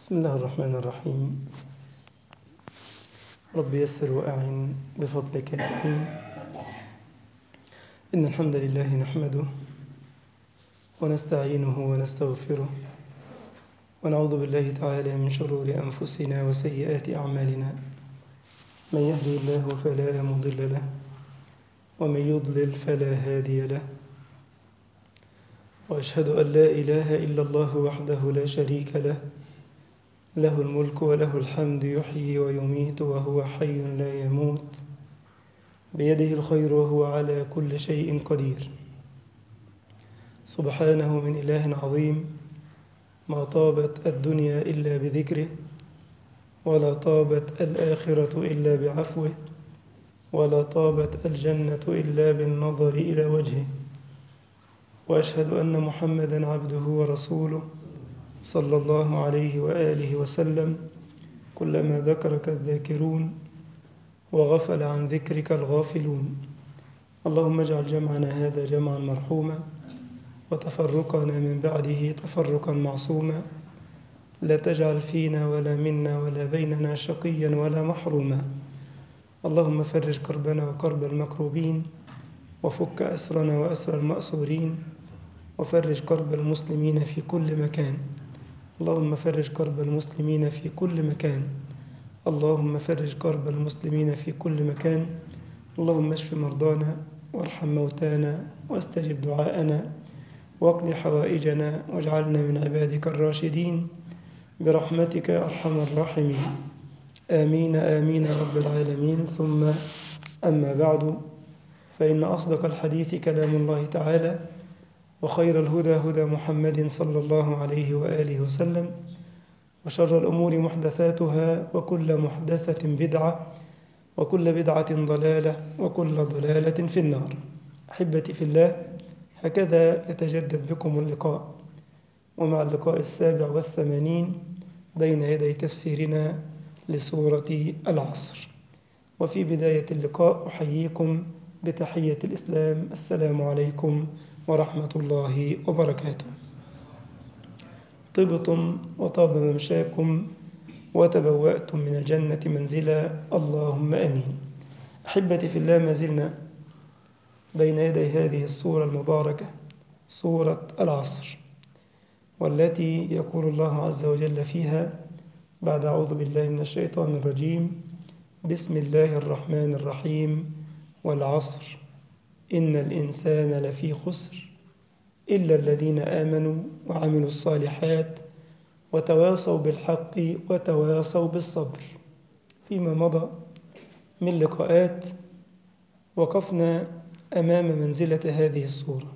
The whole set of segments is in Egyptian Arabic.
بسم الله الرحمن الرحيم رب يسر وأعن بفضلك يا كريم إن الحمد لله نحمده ونستعينه ونستغفره ونعوذ بالله تعالى من شرور أنفسنا وسيئات أعمالنا من يهدي الله فلا مضل له ومن يضلل فلا هادي له وأشهد أن لا إله إلا الله وحده لا شريك له له الملك وله الحمد يحيي ويميت وهو حي لا يموت بيده الخير وهو على كل شيء قدير سبحانه من إله عظيم ما طابت الدنيا إلا بذكره ولا طابت الآخرة إلا بعفوه ولا طابت الجنة إلا بالنظر إلى وجهه وأشهد أن محمدا عبده ورسوله صلى الله عليه وآله وسلم كلما ذكرك الذاكرون وغفل عن ذكرك الغافلون اللهم اجعل جمعنا هذا جمعا مرحوما وتفرقنا من بعده تفرقا معصوما لا تجعل فينا ولا منا ولا بيننا شقيا ولا محروما اللهم فرج كربنا وكرب المكروبين وفك أسرنا وأسر المأسورين وفرج كرب المسلمين في كل مكان اللهم فرج كرب المسلمين في كل مكان اللهم فرج كرب المسلمين في كل مكان اللهم اشف مرضانا وارحم موتانا واستجب دعاءنا واقض حوائجنا واجعلنا من عبادك الراشدين برحمتك يا ارحم الراحمين امين امين يا رب العالمين ثم اما بعد فان اصدق الحديث كلام الله تعالى وخير الهدى هدى محمد صلى الله عليه وآله وسلم وشر الأمور محدثاتها وكل محدثة بدعة وكل بدعة ضلالة وكل ضلالة في النار أحبتي في الله هكذا يتجدد بكم اللقاء ومع اللقاء السابع والثمانين بين يدي تفسيرنا لسورة العصر وفي بداية اللقاء أحييكم بتحية الإسلام السلام عليكم ورحمة الله وبركاته طبتم وطاب ممشاكم وتبوأتم من الجنة منزلا اللهم أمين أحبتي في الله ما زلنا بين يدي هذه السورة المباركة سورة العصر والتي يقول الله عز وجل فيها بعد أعوذ بالله من الشيطان الرجيم بسم الله الرحمن الرحيم والعصر إن الإنسان لفي خسر إلا الذين آمنوا وعملوا الصالحات وتواصوا بالحق وتواصوا بالصبر فيما مضى من لقاءات وقفنا أمام منزلة هذه الصورة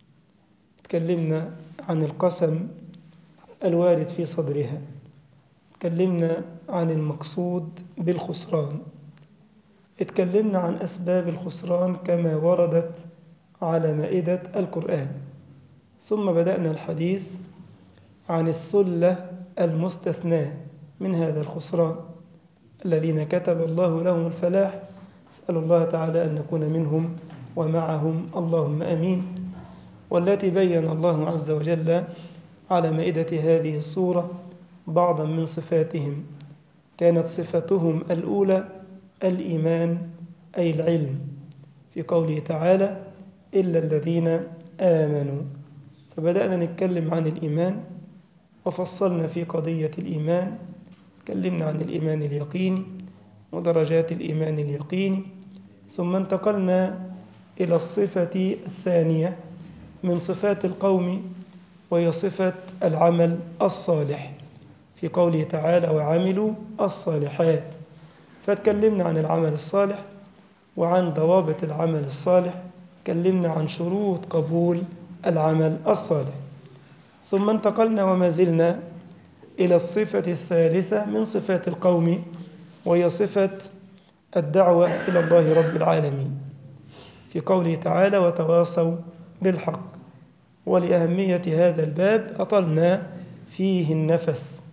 تكلمنا عن القسم الوارد في صدرها تكلمنا عن المقصود بالخسران اتكلمنا عن أسباب الخسران كما وردت على مائدة القرآن ثم بدأنا الحديث عن الثلة المستثناة من هذا الخسران الذين كتب الله لهم الفلاح أسأل الله تعالى أن نكون منهم ومعهم اللهم أمين والتي بين الله عز وجل على مائدة هذه الصورة بعضا من صفاتهم كانت صفتهم الأولى الإيمان أي العلم في قوله تعالى إلا الذين آمنوا فبدأنا نتكلم عن الإيمان وفصلنا في قضية الإيمان تكلمنا عن الإيمان اليقيني ودرجات الإيمان اليقيني ثم انتقلنا إلى الصفة الثانية من صفات القوم وهي صفة العمل الصالح في قوله تعالى وعملوا الصالحات فتكلمنا عن العمل الصالح وعن ضوابط العمل الصالح تكلمنا عن شروط قبول العمل الصالح ثم انتقلنا وما زلنا إلى الصفة الثالثة من صفات القوم وهي صفة الدعوة إلى الله رب العالمين في قوله تعالى وتواصوا بالحق ولأهمية هذا الباب أطلنا فيه النفس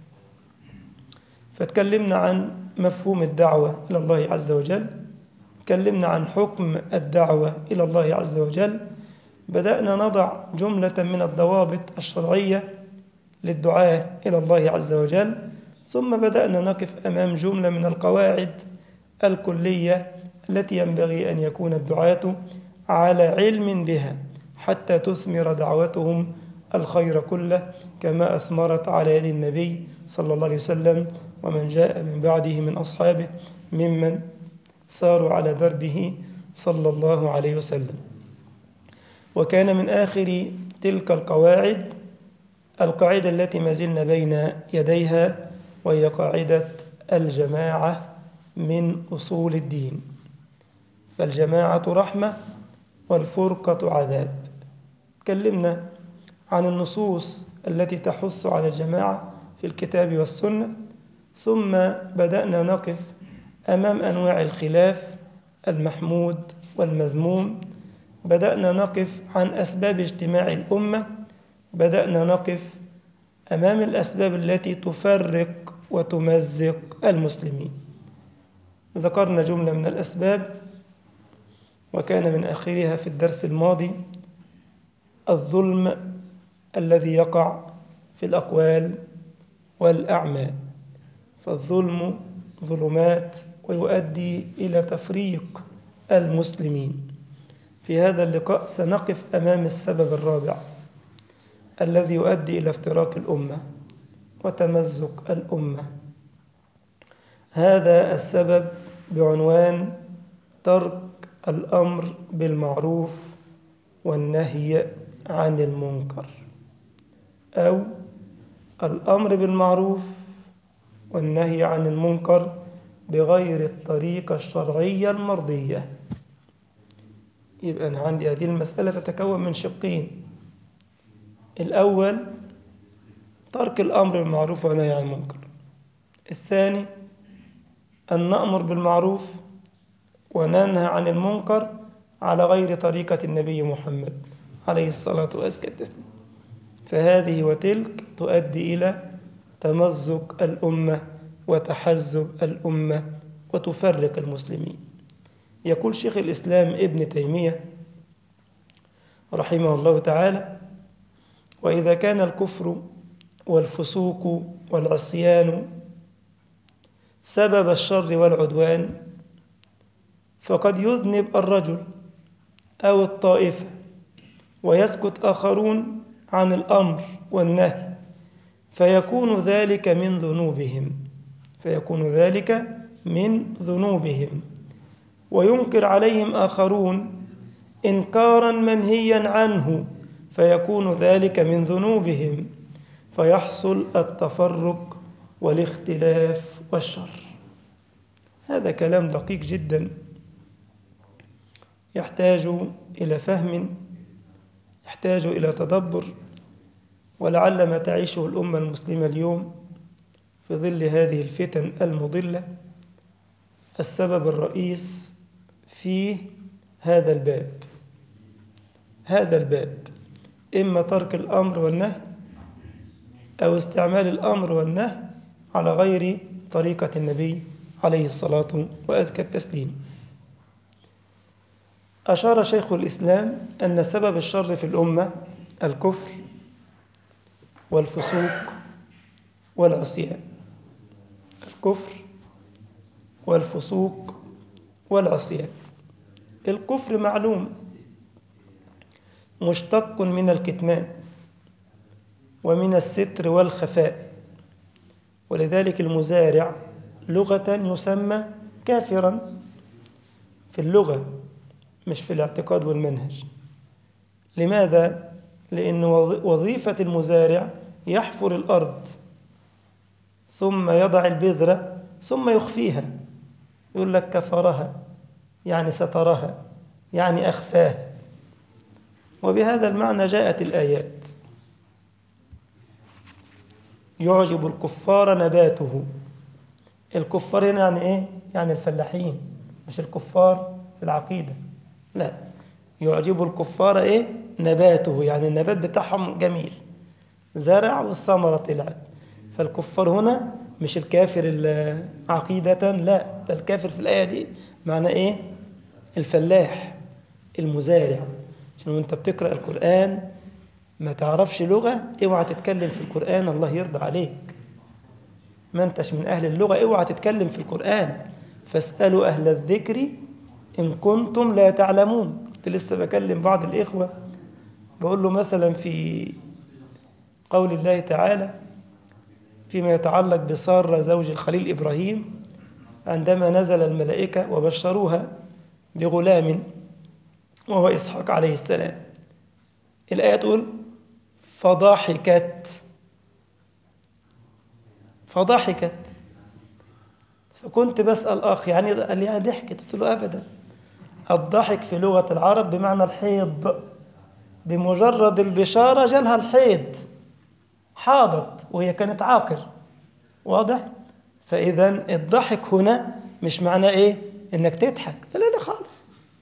فتكلمنا عن مفهوم الدعوة إلى الله عز وجل تكلمنا عن حكم الدعوة إلى الله عز وجل بدأنا نضع جملة من الضوابط الشرعية للدعاء إلى الله عز وجل ثم بدأنا نقف أمام جملة من القواعد الكلية التي ينبغي أن يكون الدعاة على علم بها حتى تثمر دعوتهم الخير كله كما أثمرت على يد النبي صلى الله عليه وسلم ومن جاء من بعده من أصحابه ممن ساروا على دربه صلى الله عليه وسلم وكان من آخر تلك القواعد القاعدة التي ما زلنا بين يديها وهي قاعدة الجماعة من أصول الدين فالجماعة رحمة والفرقة عذاب تكلمنا عن النصوص التي تحث على الجماعة في الكتاب والسنة ثم بدأنا نقف أمام أنواع الخلاف المحمود والمذموم بدأنا نقف عن أسباب اجتماع الأمة بدأنا نقف أمام الأسباب التي تفرق وتمزق المسلمين ذكرنا جملة من الأسباب وكان من آخرها في الدرس الماضي الظلم الذي يقع في الأقوال والأعمال فالظلم ظلمات ويؤدي إلى تفريق المسلمين في هذا اللقاء سنقف أمام السبب الرابع الذي يؤدي إلى افتراق الأمة وتمزق الأمة هذا السبب بعنوان ترك الأمر بالمعروف والنهي عن المنكر أو الأمر بالمعروف والنهي عن المنكر بغير الطريقة الشرعية المرضية يبقى أنا عندي هذه المسألة تتكون من شقين الأول ترك الأمر بالمعروف والنهي عن المنكر الثاني أن نأمر بالمعروف وننهى عن المنكر على غير طريقة النبي محمد عليه الصلاة والسلام فهذه وتلك تؤدي إلى تمزق الأمة وتحزب الأمة وتفرق المسلمين يقول شيخ الإسلام ابن تيمية رحمه الله تعالى وإذا كان الكفر والفسوق والعصيان سبب الشر والعدوان فقد يذنب الرجل أو الطائفة ويسكت آخرون عن الأمر والنهي فيكون ذلك من ذنوبهم فيكون ذلك من ذنوبهم وينكر عليهم آخرون إنكارا منهيا عنه فيكون ذلك من ذنوبهم فيحصل التفرق والاختلاف والشر هذا كلام دقيق جدا يحتاج إلى فهم يحتاج إلى تدبر ولعل ما تعيشه الأمة المسلمة اليوم في ظل هذه الفتن المضلة السبب الرئيس في هذا الباب هذا الباب إما ترك الأمر والنهي أو استعمال الأمر والنهي على غير طريقة النبي عليه الصلاة وأزكى التسليم أشار شيخ الإسلام أن سبب الشر في الأمة الكفر والفسوق والعصيان الكفر والفسوق والعصيان الكفر معلوم مشتق من الكتمان ومن الستر والخفاء ولذلك المزارع لغة يسمى كافرا في اللغة مش في الاعتقاد والمنهج لماذا؟ لأن وظيفة المزارع يحفر الأرض ثم يضع البذرة ثم يخفيها يقول لك كفرها يعني سترها يعني أخفاها وبهذا المعنى جاءت الآيات يعجب الكفار نباته الكفار هنا يعني إيه؟ يعني الفلاحين مش الكفار في العقيدة لا يعجب الكفار إيه؟ نباته يعني النبات بتاعهم جميل زرع والثمرة طلعت فالكفار هنا مش الكافر عقيدة لا ده الكافر في الآية دي معنى إيه الفلاح المزارع عشان وانت بتقرأ القرآن ما تعرفش لغة اوعى تتكلم في القرآن الله يرضى عليك ما انتش من أهل اللغة اوعى تتكلم في القرآن فاسألوا أهل الذكر إن كنتم لا تعلمون كنت لسه بكلم بعض الإخوة بقول له مثلا في قول الله تعالى فيما يتعلق بسارة زوج الخليل إبراهيم عندما نزل الملائكة وبشروها بغلام وهو إسحاق عليه السلام الآية تقول فضحكت فضحكت فكنت بسأل أخ يعني قال لي يعني ضحكت قلت له أبدا الضحك في لغة العرب بمعنى الحيض بمجرد البشارة جالها الحيض حاضت وهي كانت عاقر واضح فإذا الضحك هنا مش معناه إيه إنك تضحك لا لا لا خالص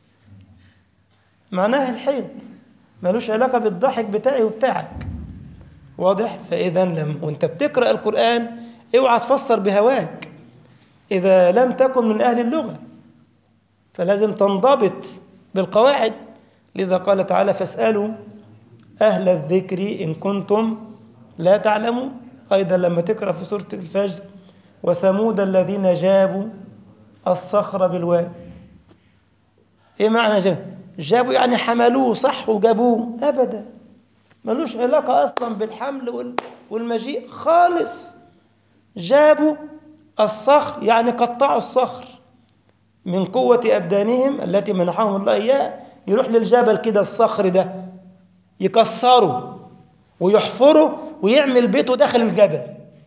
معناه الحيض ملوش علاقة بالضحك بتاعي وبتاعك واضح فإذا لم وانت بتقرأ القرآن اوعى تفسر بهواك إذا لم تكن من أهل اللغة فلازم تنضبط بالقواعد لذا قال تعالى فاسألوا أهل الذكر إن كنتم لا تعلمون أيضا لما تقرأ في سورة الفجر وثمود الذين جابوا الصخر بالواد إيه معنى جابوا؟ جابوا يعني حملوه صح وجابوه أبدا ملوش علاقة أصلا بالحمل والمجيء خالص جابوا الصخر يعني قطعوا الصخر من قوة أبدانهم التي منحهم الله إياها يروح للجبل كده الصخر ده يكسره ويحفره ويعمل بيته داخل الجبل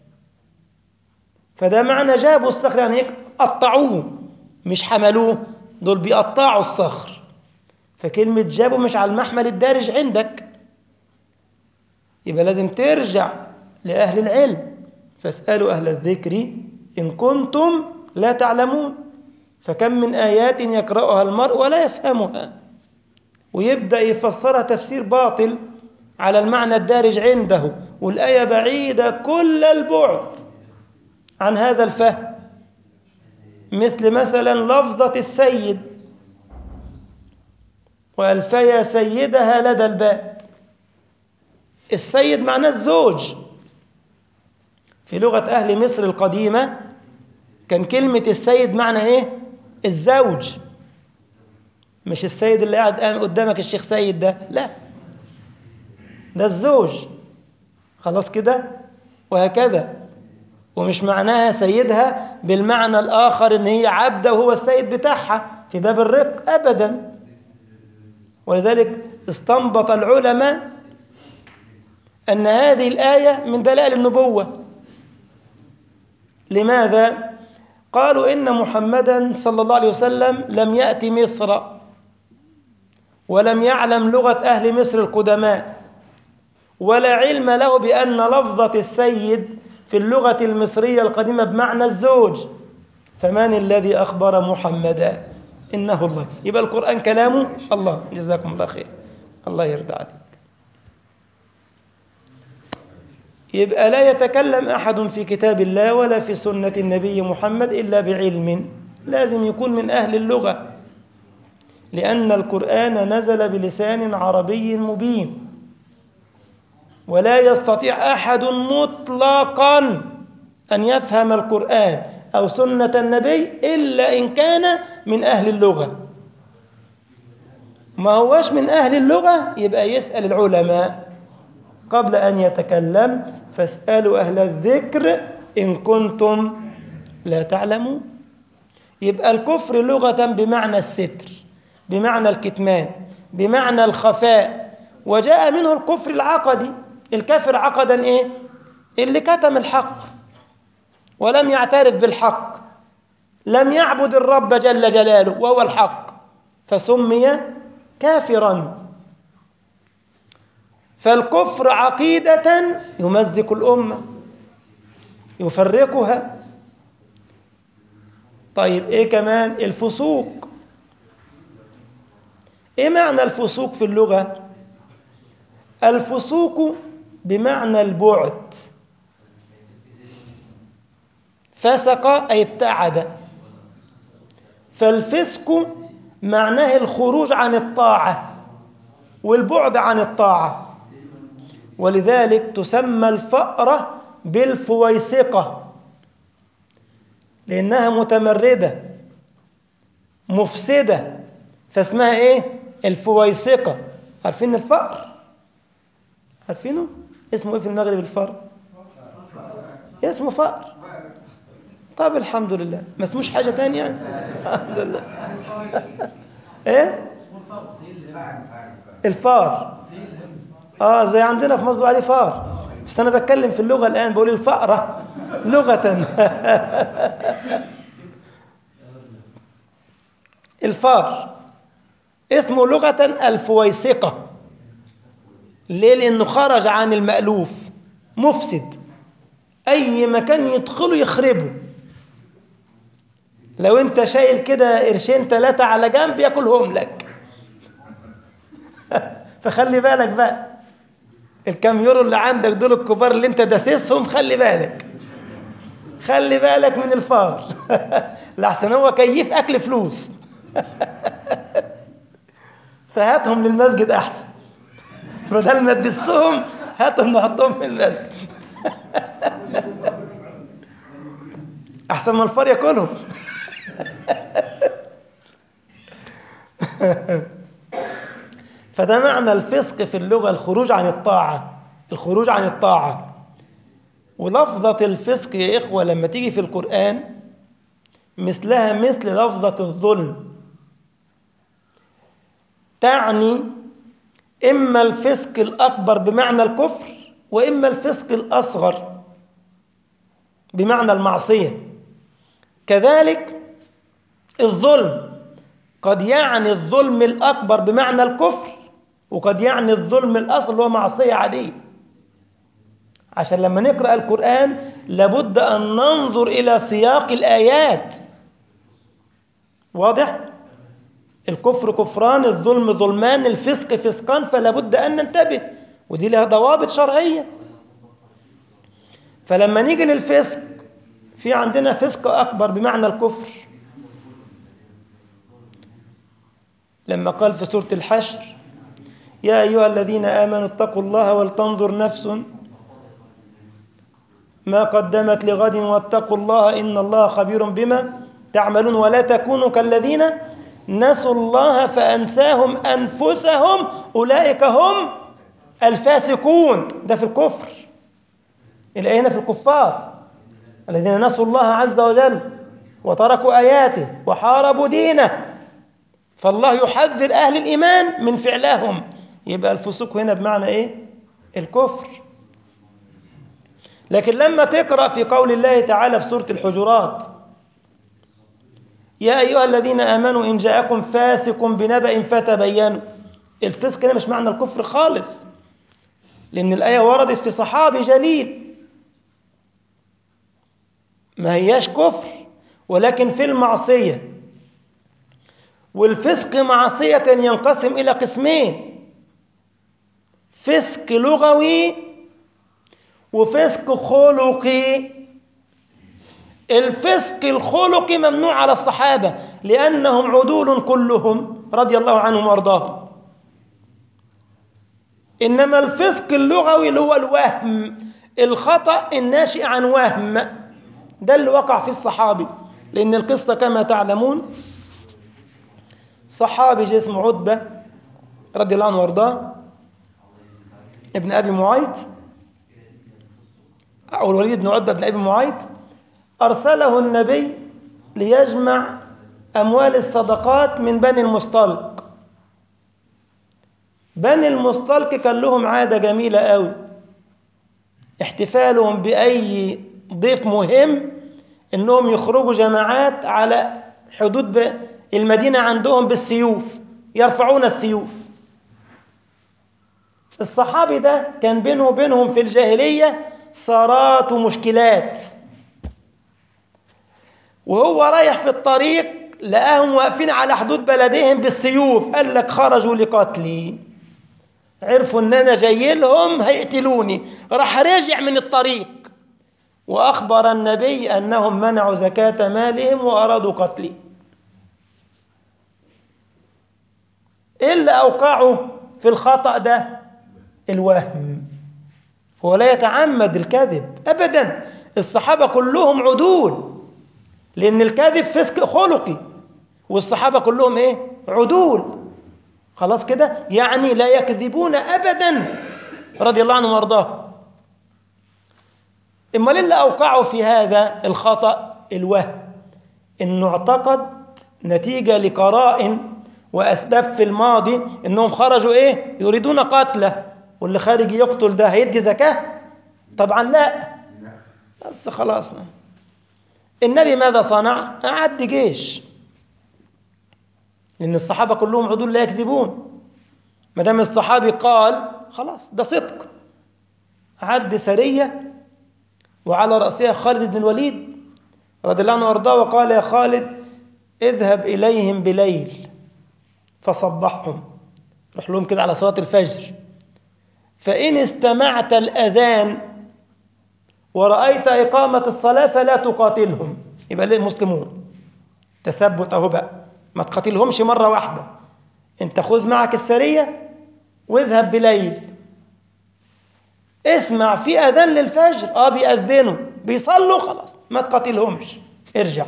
فده معنى جابوا الصخر يعني هيك قطعوه مش حملوه دول بيقطعوا الصخر فكلمة جابوا مش على المحمل الدارج عندك يبقى لازم ترجع لأهل العلم فاسألوا أهل الذكر إن كنتم لا تعلمون فكم من آيات يقرأها المرء ولا يفهمها ويبدأ يفسرها تفسير باطل على المعنى الدارج عنده والآية بعيدة كل البعد عن هذا الفهم مثل مثلا لفظة السيد وألفيا سيدها لدى الباب السيد معناه الزوج في لغة أهل مصر القديمة كان كلمة السيد معنى إيه؟ الزوج مش السيد اللي قاعد قدامك الشيخ سيد ده لا ده الزوج خلاص كده وهكذا ومش معناها سيدها بالمعنى الآخر إن هي عبدة وهو السيد بتاعها في باب الرق أبدا ولذلك استنبط العلماء أن هذه الآية من دلائل النبوة لماذا؟ قالوا إن محمدا صلى الله عليه وسلم لم يأتي مصر ولم يعلم لغة أهل مصر القدماء ولا علم له بأن لفظة السيد في اللغة المصرية القديمة بمعنى الزوج فمن الذي أخبر محمدا إنه الله يبقى القرآن كلامه الله جزاكم الله خير الله يرضى عليك يبقى لا يتكلم أحد في كتاب الله ولا في سنة النبي محمد إلا بعلم لازم يكون من أهل اللغة لأن القرآن نزل بلسان عربي مبين ولا يستطيع أحد مطلقا أن يفهم القرآن أو سنة النبي إلا إن كان من أهل اللغة ما هوش من أهل اللغة يبقى يسأل العلماء قبل أن يتكلم فاسألوا أهل الذكر إن كنتم لا تعلمون يبقى الكفر لغة بمعنى الستر بمعنى الكتمان بمعنى الخفاء وجاء منه الكفر العقدي الكافر عقدا إيه؟ اللي كتم الحق ولم يعترف بالحق لم يعبد الرب جل جلاله وهو الحق فسمي كافرا فالكفر عقيدة يمزق الأمة يفرقها طيب إيه كمان الفسوق إيه معنى الفسوق في اللغة الفسوق بمعنى البعد فسق أي ابتعد فالفسق معناه الخروج عن الطاعة والبعد عن الطاعة ولذلك تسمى الفأرة بالفويسقة لأنها متمردة مفسدة فاسمها إيه؟ الفويسقة عارفين الفأر؟ عارفينه؟ اسمه إيه في المغرب الفأر؟ اسمه فأر طب الحمد لله ما اسموش حاجة تانية يعني الحمد لله ايه الفار اه زي عندنا في مصر بيقولوا عليه فار بس انا بتكلم في اللغة الان بقول الفأرة لغة الفار اسمه لغة الفويسقة ليه لانه خرج عن المألوف مفسد اي مكان يدخله يخربه لو انت شايل كده قرشين ثلاثة على جنب ياكلهم لك فخلي بالك بقى الكام يورو اللي عندك دول الكبار اللي انت داسسهم خلي بالك خلي بالك من الفار لحسن هو كيف اكل فلوس فهاتهم للمسجد احسن بدل ما تدسهم هاتهم نحطهم في المسجد احسن ما الفار ياكلهم فده معنى الفسق في اللغة الخروج عن الطاعة الخروج عن الطاعة ولفظة الفسق يا إخوة لما تيجي في القرآن مثلها مثل لفظة الظلم تعني إما الفسق الأكبر بمعنى الكفر وإما الفسق الأصغر بمعنى المعصية كذلك الظلم قد يعني الظلم الأكبر بمعنى الكفر وقد يعني الظلم الأصل هو معصية عادية عشان لما نقرأ القرآن لابد أن ننظر إلى سياق الآيات واضح؟ الكفر كفران الظلم ظلمان الفسق فسقان فلا بد أن ننتبه ودي لها ضوابط شرعية فلما نيجي للفسق في عندنا فسق أكبر بمعنى الكفر لما قال في سورة الحشر يا أيها الذين آمنوا اتقوا الله ولتنظر نفس ما قدمت لغد واتقوا الله إن الله خبير بما تعملون ولا تكونوا كالذين نسوا الله فأنساهم أنفسهم أولئك هم الفاسقون ده في الكفر الآية هنا في الكفار الذين نسوا الله عز وجل وتركوا آياته وحاربوا دينه فالله يحذر أهل الإيمان من فعلهم يبقى الفسوق هنا بمعنى إيه؟ الكفر لكن لما تقرأ في قول الله تعالى في سورة الحجرات يا أيها الذين آمنوا إن جاءكم فاسق بنبأ فتبينوا الفسق هنا مش معنى الكفر خالص لأن الآية وردت في صحابي جليل ما هياش كفر ولكن في المعصية والفسق معصية ينقسم إلى قسمين فسق لغوي وفسق خلقي الفسق الخلقي ممنوع على الصحابة لأنهم عدول كلهم رضي الله عنهم وارضاهم إنما الفسق اللغوي اللي هو الوهم الخطأ الناشئ عن وهم ده اللي وقع فيه الصحابي لأن القصة كما تعلمون صحابي اسمه عتبة رضي الله عنه وارضاه ابن أبي معيط أو الوليد بن عتبة بن أبي معيط أرسله النبي ليجمع أموال الصدقات من بني المصطلق بني المصطلق كان لهم عادة جميلة قوي احتفالهم بأي ضيف مهم إنهم يخرجوا جماعات على حدود المدينة عندهم بالسيوف يرفعون السيوف الصحابي ده كان بينه وبينهم في الجاهلية ثارات ومشكلات وهو رايح في الطريق لقاهم واقفين على حدود بلدهم بالسيوف قال لك خرجوا لقتلي عرفوا ان انا جاي لهم هيقتلوني راح رجع من الطريق واخبر النبي انهم منعوا زكاه مالهم وارادوا قتلي ايه اللي اوقعه في الخطا ده الوهم هو لا يتعمد الكذب ابدا الصحابه كلهم عدول لأن الكذب فسق خلقي والصحابة كلهم إيه عدول خلاص كده يعني لا يكذبون أبدا رضي الله عنهم وارضاهم إما اللي أوقعوا في هذا الخطأ الوهم إنه اعتقد نتيجة لقرائن وأسباب في الماضي إنهم خرجوا إيه يريدون قتله واللي خارج يقتل ده هيدي زكاة طبعا لا بس خلاص النبي ماذا صنع أعد جيش لأن الصحابة كلهم عدول لا يكذبون ما دام الصحابي قال خلاص ده صدق عد سرية وعلى رأسها خالد بن الوليد رضي الله عنه وارضاه وقال يا خالد اذهب إليهم بليل فصبحهم روح لهم كده على صلاة الفجر فإن استمعت الأذان ورأيت إقامة الصلاة فلا تقاتلهم يبقى ليه مسلمون تثبت أهو بقى ما تقاتلهمش مرة واحدة انت خذ معك السرية واذهب بليل اسمع في أذان للفجر اه بيأذنوا بيصلوا خلاص ما تقاتلهمش ارجع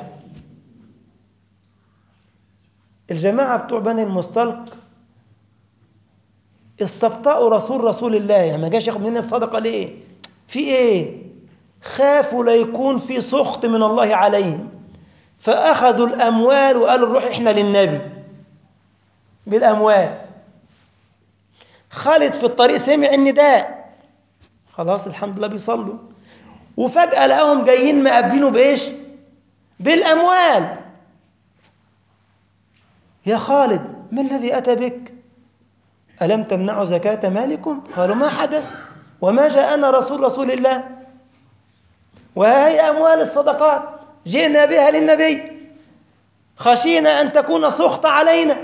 الجماعة بتوع بني المستلق استبطأوا رسول رسول الله يعني ما جاش ياخد مننا الصدقة ليه في ايه خافوا لا يكون في سخط من الله عليهم فأخذوا الأموال وقالوا نروح إحنا للنبي بالأموال خالد في الطريق سمع النداء خلاص الحمد لله بيصلوا وفجأة لقاهم جايين مقابلينه بإيش بالأموال يا خالد ما الذي أتى بك ألم تمنعوا زكاة مالكم قالوا ما حدث وما جاءنا رسول رسول الله وهي أموال الصدقات جئنا بها للنبي خشينا أن تكون سخط علينا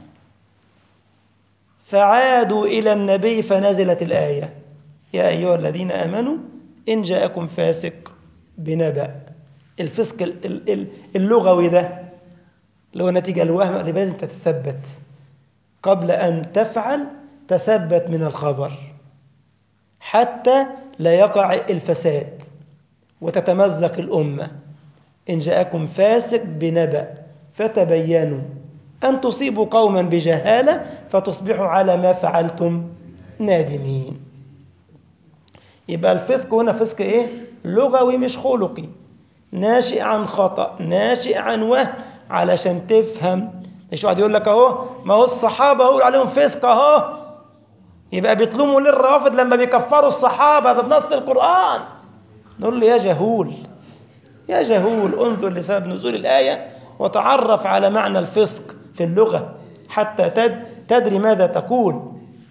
فعادوا إلى النبي فنزلت الآية يا أيها الذين آمنوا إن جاءكم فاسق بنبأ الفسق اللغوي ده اللي هو نتيجة الوهم اللي لازم تتثبت قبل أن تفعل تثبت من الخبر حتى لا يقع الفساد وتتمزق الأمة إن جاءكم فاسق بنبأ فتبينوا أن تصيبوا قوما بجهالة فتصبحوا على ما فعلتم نادمين يبقى الفسق هنا فسق إيه؟ لغوي مش خلقي ناشئ عن خطأ ناشئ عن وهم علشان تفهم مش واحد يقول لك اهو ما هو الصحابه يقول عليهم فسق اهو يبقى بيطلبوا ليه الروافض لما بيكفروا الصحابه ده بنص القران نقول له يا جهول يا جهول انظر لسبب نزول الايه وتعرف على معنى الفسق في اللغه حتى تد تدري ماذا تقول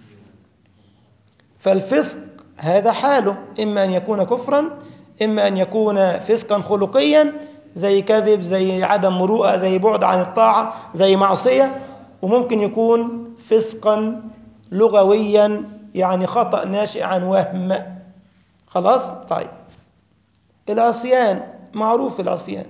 فالفسق هذا حاله اما ان يكون كفرا اما ان يكون فسقا خلقيا زي كذب زي عدم مروءة زي بعد عن الطاعة زي معصية وممكن يكون فسقا لغويا يعني خطأ ناشئ عن وهم خلاص طيب العصيان معروف العصيان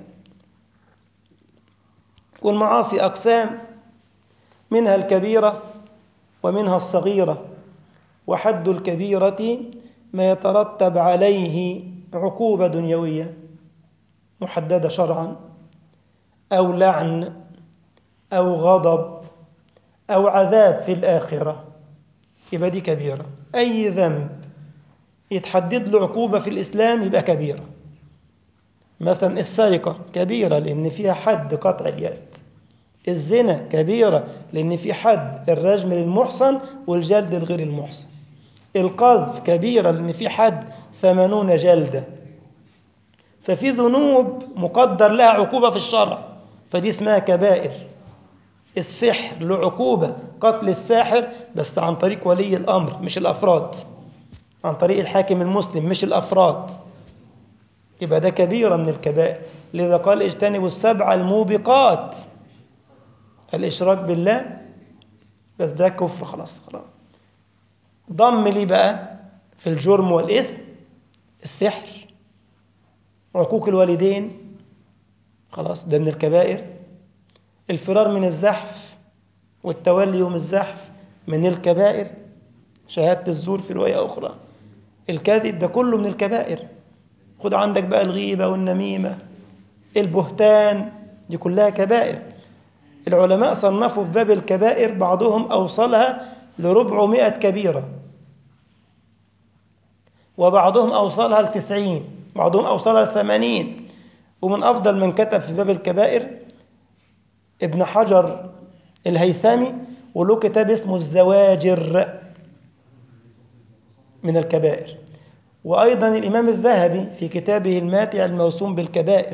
والمعاصي أقسام منها الكبيرة ومنها الصغيرة وحد الكبيرة ما يترتب عليه عقوبة دنيوية محددة شرعا أو لعن أو غضب أو عذاب في الآخرة يبقى دي كبيرة أي ذنب يتحدد له عقوبة في الإسلام يبقى كبيرة مثلا السرقة كبيرة لأن فيها حد قطع اليد الزنا كبيرة لأن في حد الرجم للمحصن والجلد لغير المحصن القذف كبيرة لأن في حد ثمانون جلدة ففي ذنوب مقدر لها عقوبة في الشرع فدي اسمها كبائر السحر له عقوبة قتل الساحر بس عن طريق ولي الأمر مش الأفراد عن طريق الحاكم المسلم مش الأفراد يبقى ده كبيرة من الكبائر لذا قال اجتنبوا السبع الموبقات الإشراك بالله بس ده كفر خلاص خلاص ضم لي بقى في الجرم والإثم السحر عقوق الوالدين خلاص ده من الكبائر الفرار من الزحف والتولي يوم الزحف من الكبائر شهادة الزور في رواية أخرى الكذب ده كله من الكبائر خد عندك بقى الغيبة والنميمة البهتان دي كلها كبائر العلماء صنفوا في باب الكبائر بعضهم أوصلها لربعمائة كبيرة وبعضهم أوصلها لتسعين بعضهم أوصلها لثمانين ومن أفضل من كتب في باب الكبائر ابن حجر الهيثمي وله كتاب اسمه الزواجر من الكبائر وأيضا الإمام الذهبي في كتابه الماتع الموسوم بالكبائر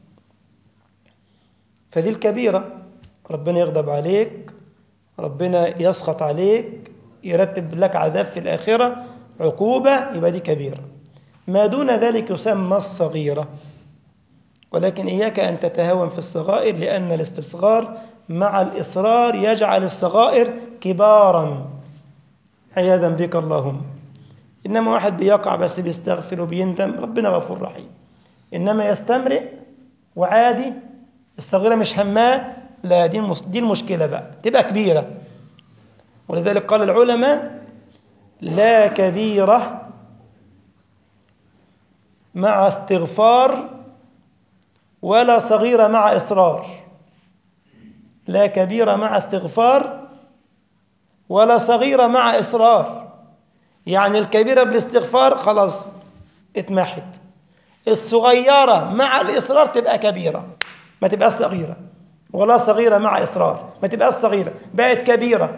فدي الكبيرة ربنا يغضب عليك ربنا يسخط عليك يرتب لك عذاب في الآخرة عقوبة يبقى دي كبيرة ما دون ذلك يسمى الصغيرة ولكن إياك أن تتهاون في الصغائر لأن الاستصغار مع الإصرار يجعل الصغائر كبارا عياذا بك اللهم إنما واحد بيقع بس بيستغفر وبيندم ربنا غفور رحيم إنما يستمرئ وعادي الصغيرة مش هماه لا دي دي المشكلة بقى تبقى كبيرة ولذلك قال العلماء لا كبيرة مع استغفار ولا صغيرة مع إصرار لا كبيرة مع استغفار ولا صغيرة مع إصرار يعني الكبيرة بالاستغفار خلاص اتمحت الصغيرة مع الإصرار تبقى كبيرة ما تبقاش صغيرة ولا صغيرة مع إصرار ما تبقاش صغيرة بقت كبيرة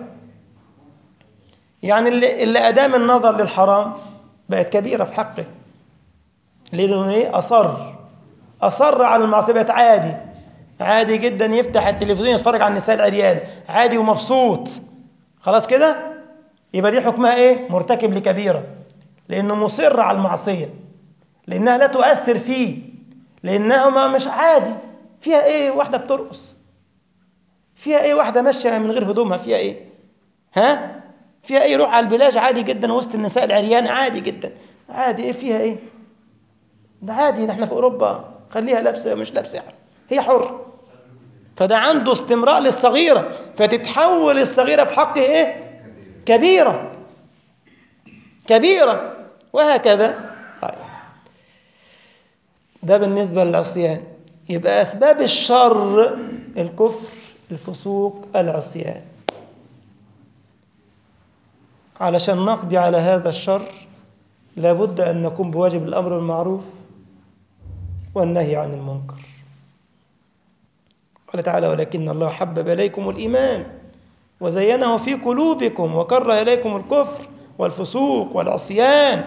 يعني اللي, اللي أدام النظر للحرام بقت كبيرة في حقه لأنه إيه أصر أصر على المعصية بقت عادي عادي جدا يفتح التلفزيون يتفرج على النساء العريان عادي ومبسوط خلاص كده يبقى دي حكمها ايه مرتكب لكبيرة لأنه مصر على المعصية لأنها لا تؤثر فيه لأنها ما مش عادي فيها ايه واحدة بترقص فيها ايه واحدة ماشية من غير هدومها فيها ايه ها فيها ايه يروح على البلاج عادي جدا وسط النساء العريان عادي جدا عادي ايه فيها ايه ده عادي ده احنا في اوروبا خليها لابسه مش لابسه هي حر فده عنده استمراء للصغيره فتتحول الصغيره في حقه ايه كبيره كبيره وهكذا طيب ده بالنسبه للعصيان يبقى اسباب الشر الكفر الفسوق العصيان علشان نقضي على هذا الشر لابد أن نقوم بواجب الأمر بالمعروف والنهي عن المنكر قال تعالى ولكن الله حبب إليكم الإيمان وزينه في قلوبكم وكره إليكم الكفر والفسوق والعصيان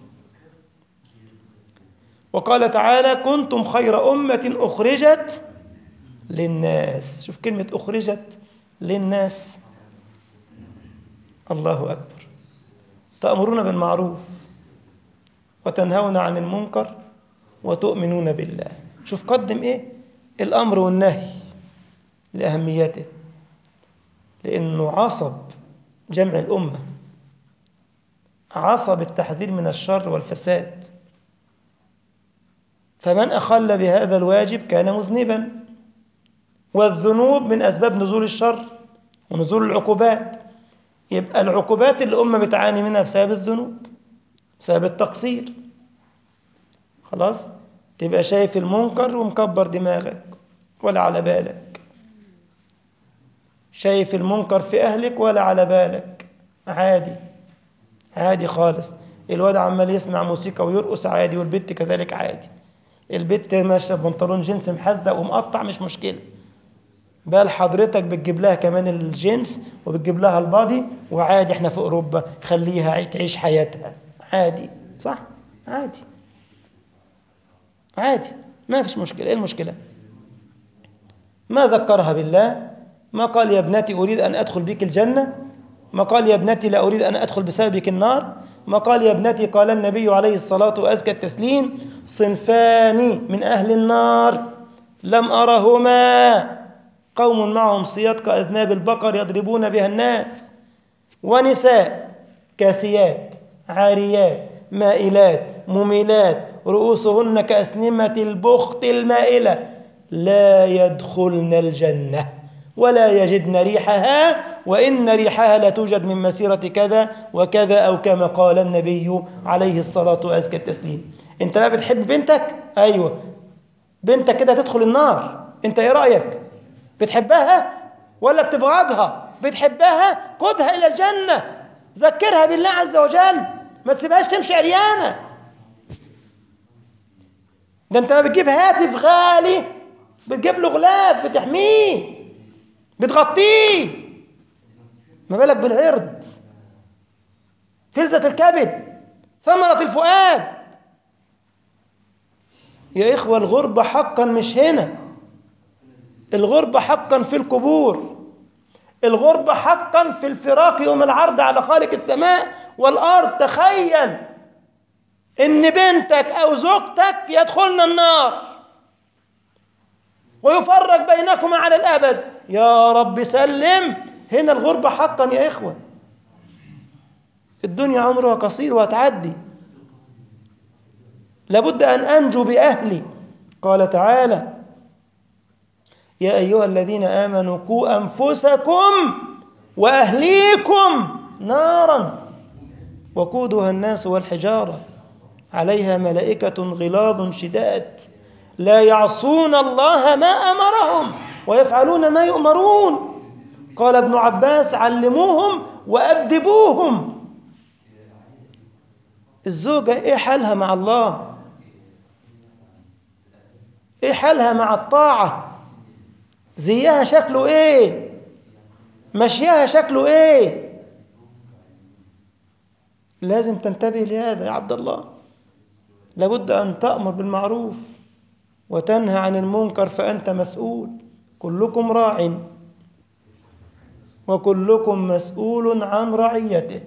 وقال تعالى كنتم خير أمة أخرجت للناس شوف كلمة أخرجت للناس الله أكبر تأمرون بالمعروف وتنهون عن المنكر وتؤمنون بالله شوف قدم إيه الأمر والنهي لأهميته لأنه عصب جمع الأمة عصب التحذير من الشر والفساد فمن أخل بهذا الواجب كان مذنبا والذنوب من أسباب نزول الشر ونزول العقوبات يبقى العقوبات اللي الأمة بتعاني منها بسبب الذنوب بسبب التقصير خلاص تبقى شايف المنكر ومكبر دماغك ولا على بالك شايف المنكر في أهلك ولا على بالك عادي عادي خالص الواد عمال يسمع موسيقى ويرقص عادي والبت كذلك عادي البت ماشيه بنطلون جينز محزق ومقطع مش مشكله بل حضرتك بتجيب لها كمان الجنس وبتجيب لها البادي وعادي احنا في اوروبا خليها تعيش حياتها عادي صح عادي عادي ما فيش مشكله ايه المشكله ما ذكرها بالله ما قال يا ابنتي اريد ان ادخل بك الجنه ما قال يا ابنتي لا اريد ان ادخل بسببك النار ما قال يا ابنتي قال النبي عليه الصلاه وازكى التسليم صنفان من اهل النار لم ارهما قوم معهم صياد كأذناب البقر يضربون بها الناس ونساء كاسيات عاريات مائلات مميلات رؤوسهن كأسنمة البخت المائلة لا يدخلن الجنة ولا يجدن ريحها وإن ريحها لا توجد من مسيرة كذا وكذا أو كما قال النبي عليه الصلاة وأزكى التسليم أنت بقى بتحب بنتك؟ أيوة بنتك كده تدخل النار انت ايه رايك بتحبها ولا بتبغضها بتحبها قدها الى الجنه ذكرها بالله عز وجل ما تسيبهاش تمشي عريانه ده انت ما بتجيب هاتف غالي بتجيب له غلاف بتحميه بتغطيه ما بالك بالعرض فلذة الكبد ثمرة الفؤاد يا إخوة الغربة حقا مش هنا الغربة حقا في القبور الغربة حقا في الفراق يوم العرض على خالق السماء والأرض تخيل إن بنتك أو زوجتك يدخلن النار ويفرق بينكما على الأبد يا رب سلم هنا الغربة حقا يا إخوة الدنيا عمرها قصير وهتعدي لابد أن أنجو بأهلي قال تعالى يا أيها الذين آمنوا قوا أنفسكم وأهليكم نارا وقودها الناس والحجارة عليها ملائكة غلاظ شداد لا يعصون الله ما أمرهم ويفعلون ما يؤمرون قال ابن عباس علموهم وأدبوهم الزوجة إيه حالها مع الله إيه حالها مع الطاعة زيها شكله إيه مشيها شكله إيه لازم تنتبه لهذا يا عبد الله لابد أن تأمر بالمعروف وتنهى عن المنكر فأنت مسؤول كلكم راع وكلكم مسؤول عن رعيته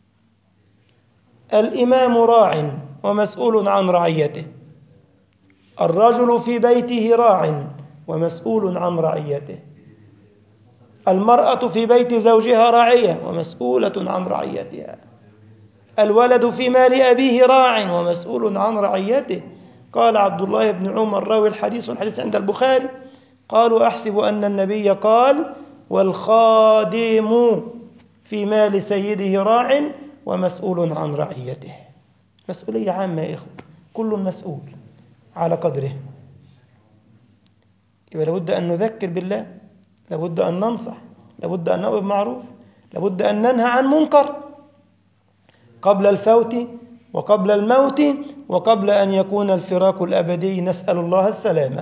الإمام راع ومسؤول عن رعيته الرجل في بيته راع ومسؤول عن رعيته المرأة في بيت زوجها راعية ومسؤولة عن رعيتها الولد في مال أبيه راع ومسؤول عن رعيته قال عبد الله بن عمر راوي الحديث والحديث عند البخاري قالوا أحسب أن النبي قال والخادم في مال سيده راع ومسؤول عن رعيته مسؤولية عامة يا إخوة كل مسؤول على قدره يبقى لابد أن نذكر بالله لابد أن ننصح لابد أن نأمر بالمعروف لابد أن ننهى عن منكر قبل الفوت وقبل الموت وقبل أن يكون الفراق الأبدي نسأل الله السلامة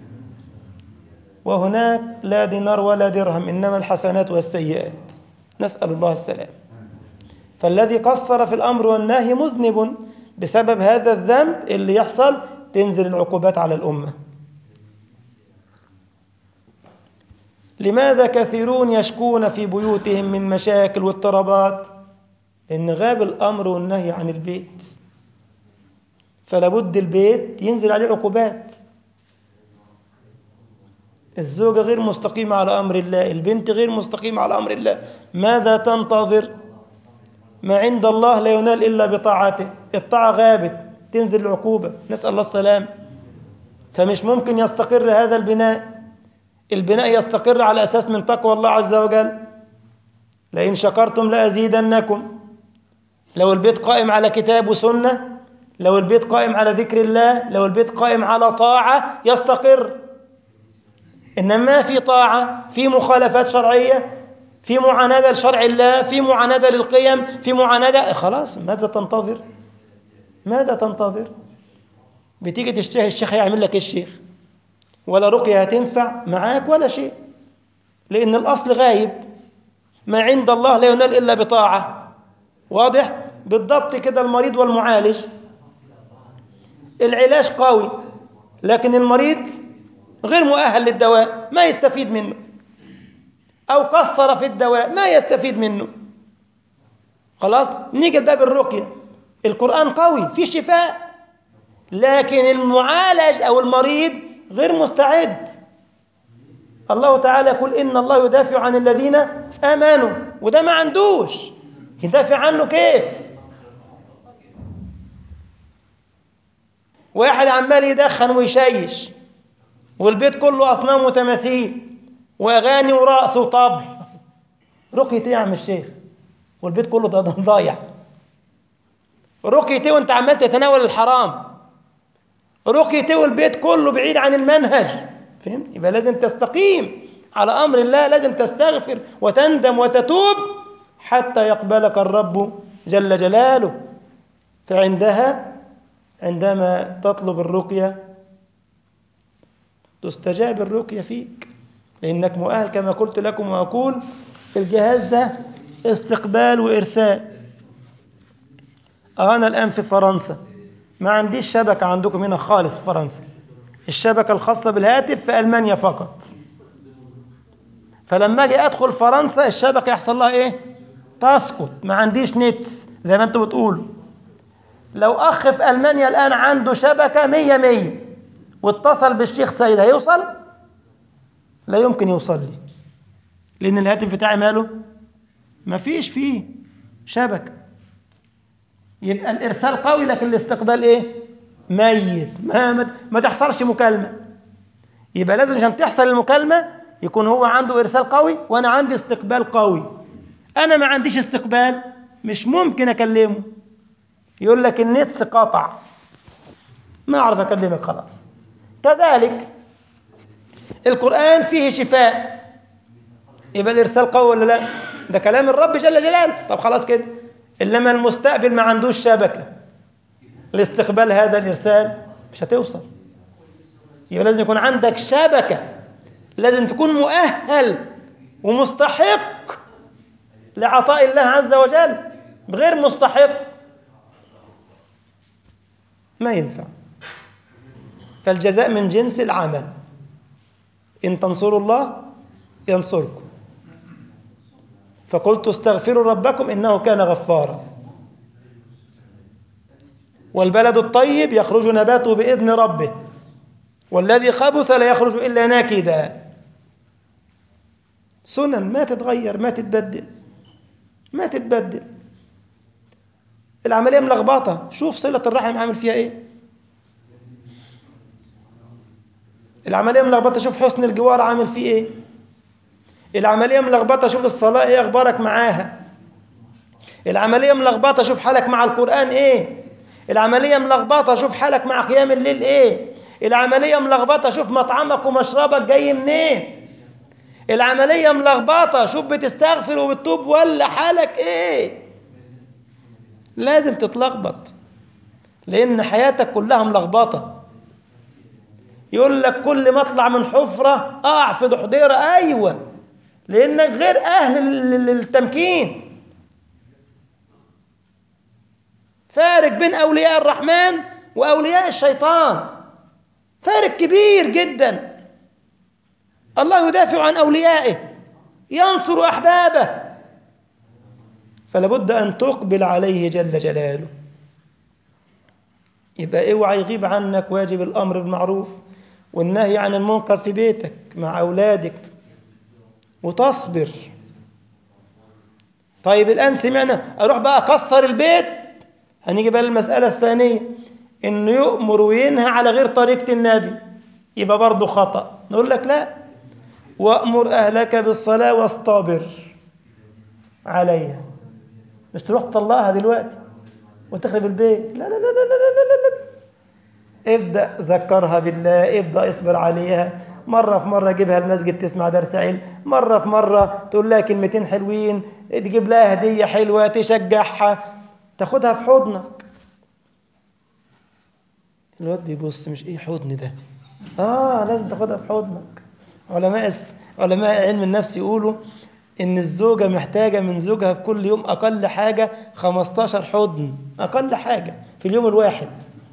وهناك لا دينار ولا درهم إنما الحسنات والسيئات نسأل الله السلام فالذي قصر في الأمر والنهي مذنب بسبب هذا الذنب اللي يحصل تنزل العقوبات على الأمة لماذا كثيرون يشكون في بيوتهم من مشاكل واضطرابات إن غاب الأمر والنهي عن البيت فلابد البيت ينزل عليه عقوبات الزوجة غير مستقيمة على أمر الله البنت غير مستقيمة على أمر الله ماذا تنتظر ما عند الله لا ينال إلا بطاعته الطاعة غابت تنزل العقوبة نسأل الله السلام فمش ممكن يستقر هذا البناء البناء يستقر على أساس من تقوى الله عز وجل لئن شكرتم لأزيدنكم لو البيت قائم على كتاب وسنة لو البيت قائم على ذكر الله لو البيت قائم على طاعة يستقر إنما في طاعة في مخالفات شرعية في معاندة لشرع الله في معاندة للقيم في معاندة خلاص ماذا تنتظر ماذا تنتظر بتيجي تشتهي الشيخ هيعمل لك الشيخ ولا رقية هتنفع معاك ولا شيء لأن الأصل غايب ما عند الله لا ينال إلا بطاعة واضح بالضبط كده المريض والمعالج العلاج قوي لكن المريض غير مؤهل للدواء ما يستفيد منه أو قصر في الدواء ما يستفيد منه خلاص نيجي لباب الرقية القرآن قوي في شفاء لكن المعالج أو المريض غير مستعد الله تعالى يقول إن الله يدافع عن الذين آمنوا وده ما عندوش يدافع عنه كيف واحد عمال يدخن ويشيش والبيت كله أصنام وتماثيل وأغاني ورقص وطبل رقية إيه يا عم الشيخ والبيت كله ضايع رقية إيه وأنت عمال تتناول الحرام رقيتي والبيت كله بعيد عن المنهج فهمت يبقى لازم تستقيم على امر الله لازم تستغفر وتندم وتتوب حتى يقبلك الرب جل جلاله فعندها عندما تطلب الرقيه تستجاب الرقيه فيك لانك مؤهل كما قلت لكم واقول الجهاز ده استقبال وارسال انا الان في فرنسا ما عنديش شبكه عندكم هنا خالص في فرنسا الشبكه الخاصه بالهاتف في المانيا فقط فلما اجي ادخل فرنسا الشبكه يحصل لها ايه تسقط ما عنديش نت زي ما انتوا بتقولوا لو اخ في المانيا الان عنده شبكه 100 100 واتصل بالشيخ سيد هيوصل لا يمكن يوصل لي لان الهاتف بتاعي ماله ما فيش فيه شبكه يبقى الارسال قوي لكن الاستقبال ايه ميت ما ما, ما تحصلش مكالمه يبقى لازم عشان تحصل المكالمه يكون هو عنده ارسال قوي وانا عندي استقبال قوي انا ما عنديش استقبال مش ممكن اكلمه يقول لك النت قطع ما اعرف اكلمك خلاص كذلك القران فيه شفاء يبقى الارسال قوي ولا لا ده كلام الرب جل جلاله طب خلاص كده انما المستقبل ما عندوش شبكه لاستقبال هذا الارسال مش هتوصل يبقى لازم يكون عندك شبكه لازم تكون مؤهل ومستحق لعطاء الله عز وجل غير مستحق ما ينفع فالجزاء من جنس العمل إن تنصروا الله ينصركم فقلت استغفروا ربكم إنه كان غفارا والبلد الطيب يخرج نباته بإذن ربه والذي خبث لا يخرج إلا ناكدا سنن ما تتغير ما تتبدل ما تتبدل العملية ملخبطة شوف صلة الرحم عامل فيها ايه العملية ملخبطة شوف حسن الجوار عامل فيه ايه العملية ملخبطة شوف الصلاة ايه اخبارك معاها العملية ملخبطة شوف حالك مع القرآن ايه العملية ملخبطة شوف حالك مع قيام الليل ايه العملية ملخبطة شوف مطعمك ومشربك جاي منين العملية ملخبطة شوف بتستغفر وبتتوب ولا حالك ايه لازم تتلخبط لان حياتك كلها ملخبطة يقول لك كل ما اطلع من حفرة اقع في ضحضيرة ايوه لانك غير اهل للتمكين فارق بين اولياء الرحمن واولياء الشيطان فارق كبير جدا الله يدافع عن اوليائه ينصر احبابه فلا بد ان تقبل عليه جل جلاله يبقى اوعى يغيب عنك واجب الامر بالمعروف والنهي عن المنكر في بيتك مع اولادك وتصبر طيب الان سمعنا اروح بقى اكسر البيت هنيجي بقى للمساله الثانيه انه يؤمر وينهى على غير طريقه النبي يبقى برضه خطا نقول لك لا وامر اهلك بالصلاه واصطبر عليها مش تروح تطلعها دلوقتي وتخرب البيت لا لا لا لا لا لا, لا, لا. ابدا ذكرها بالله ابدا اصبر عليها مره في مره جيبها المسجد تسمع درس علم مره في مره تقول لها كلمتين حلوين تجيب لها هديه حلوه تشجعها تاخدها في حضنك الواد بيبص مش ايه حضن ده اه لازم تاخدها في حضنك علماء علماء علم النفس يقولوا ان الزوجه محتاجه من زوجها في كل يوم اقل حاجه 15 حضن اقل حاجه في اليوم الواحد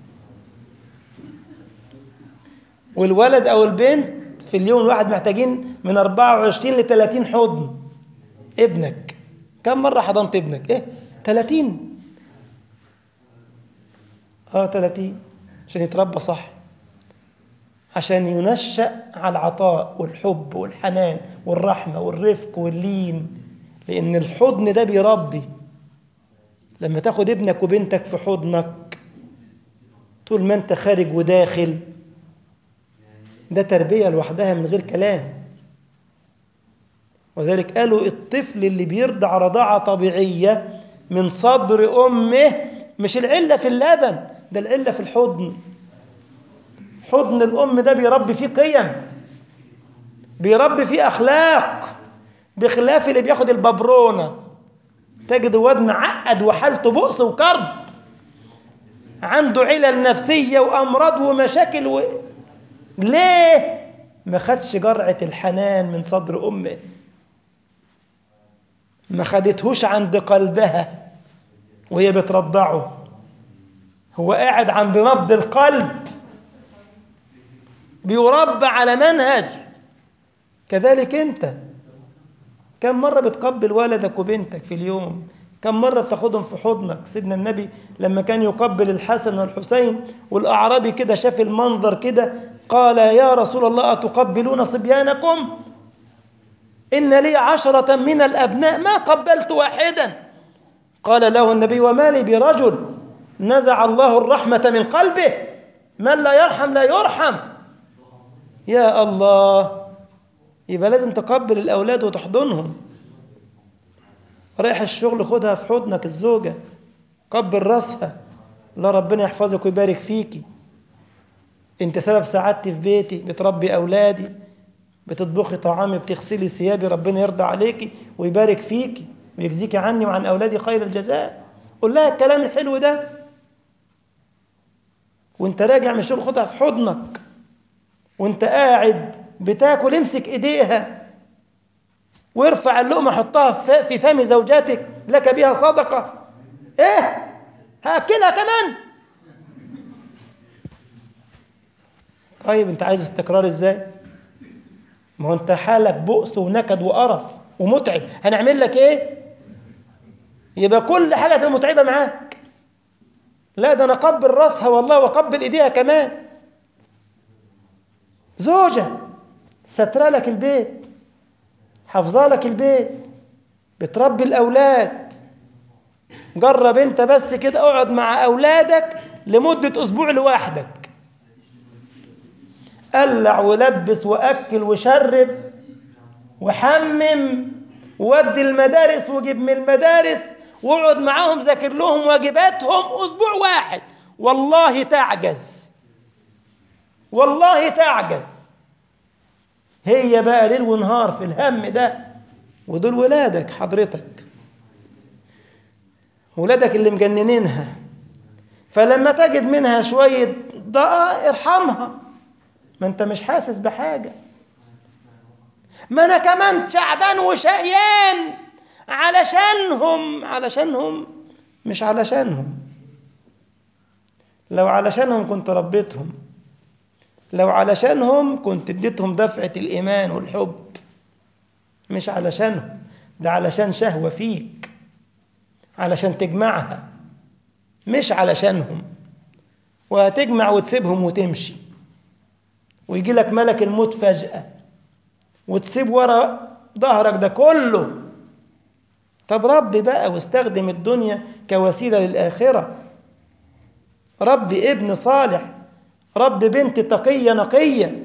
والولد او البنت في اليوم الواحد محتاجين من 24 ل 30 حضن ابنك كم مره حضنت ابنك ايه 30 اه 30 عشان يتربى صح عشان ينشأ على العطاء والحب والحنان والرحمة والرفق واللين لأن الحضن ده بيربي لما تاخد ابنك وبنتك في حضنك طول ما انت خارج وداخل ده تربية لوحدها من غير كلام وذلك قالوا الطفل اللي بيرضع رضاعة طبيعية من صدر أمه مش العلة في اللبن ده العلة في الحضن حضن الأم ده بيربي فيه قيم بيربي فيه أخلاق بخلاف اللي بياخد الببرونة تجد واد معقد وحالته بؤس وكرب عنده علل نفسية وأمراض ومشاكل و... ليه؟ ما خدش جرعة الحنان من صدر أمه ما خدتهوش عند قلبها وهي بترضعه هو قاعد عند نبض القلب بيربى على منهج كذلك انت كم مرة بتقبل ولدك وبنتك في اليوم كم مرة بتاخدهم في حضنك سيدنا النبي لما كان يقبل الحسن والحسين والأعرابي كده شاف المنظر كده قال يا رسول الله أتقبلون صبيانكم إن لي عشرة من الأبناء ما قبلت واحدا قال له النبي وما لي برجل نزع الله الرحمة من قلبه من لا يرحم لا يرحم يا الله يبقى لازم تقبل الأولاد وتحضنهم رايح الشغل خدها في حضنك الزوجة قبل راسها الله ربنا يحفظك ويبارك فيكي انت سبب سعادتي في بيتي بتربي أولادي بتطبخي طعامي بتغسلي ثيابي ربنا يرضى عليكي ويبارك فيكي ويجزيكي عني وعن أولادي خير الجزاء قول لها الكلام الحلو ده وانت راجع من الشغل خدها في حضنك وانت قاعد بتاكل امسك ايديها وارفع اللقمه حطها في فم زوجتك لك بها صدقه ايه هاكلها كمان طيب انت عايز استقرار ازاي ما هو انت حالك بؤس ونكد وقرف ومتعب هنعمل لك ايه يبقى كل حاجه تبقى متعبه معاك لا ده انا اقبل راسها والله واقبل ايديها كمان زوجه سترى لك البيت حافظه لك البيت بتربي الاولاد جرب انت بس كده اقعد مع اولادك لمده اسبوع لوحدك قلع ولبس واكل وشرب وحمم وودي المدارس وجيب من المدارس واقعد معاهم ذاكر لهم واجباتهم اسبوع واحد والله تعجز والله تعجز هي بقى ليل ونهار في الهم ده ودول ولادك حضرتك ولادك اللي مجننينها فلما تجد منها شوية ضاء ارحمها ما انت مش حاسس بحاجة ما انا كمان تعبان وشقيان علشانهم علشانهم مش علشانهم لو علشانهم كنت ربيتهم لو علشانهم كنت اديتهم دفعة الإيمان والحب مش علشانهم ده علشان شهوة فيك علشان تجمعها مش علشانهم وهتجمع وتسيبهم وتمشي ويجي لك ملك الموت فجأة وتسيب ورا ظهرك ده كله طب ربي بقى واستخدم الدنيا كوسيلة للآخرة ربي ابن صالح رب بنت تقية نقية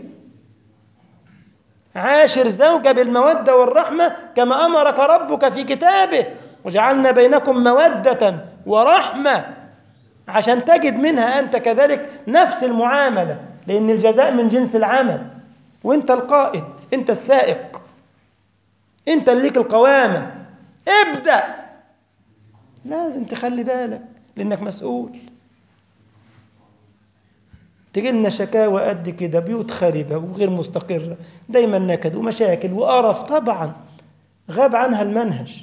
عاشر زوجة بالمودة والرحمة كما أمرك ربك في كتابه وجعلنا بينكم مودة ورحمة عشان تجد منها أنت كذلك نفس المعاملة لأن الجزاء من جنس العمل وأنت القائد أنت السائق أنت اللي ليك القوامة ابدأ لازم تخلي بالك لأنك مسؤول تجي لنا شكاوى قد كده بيوت خربة وغير مستقرة دايما نكد ومشاكل وقرف طبعا غاب عنها المنهج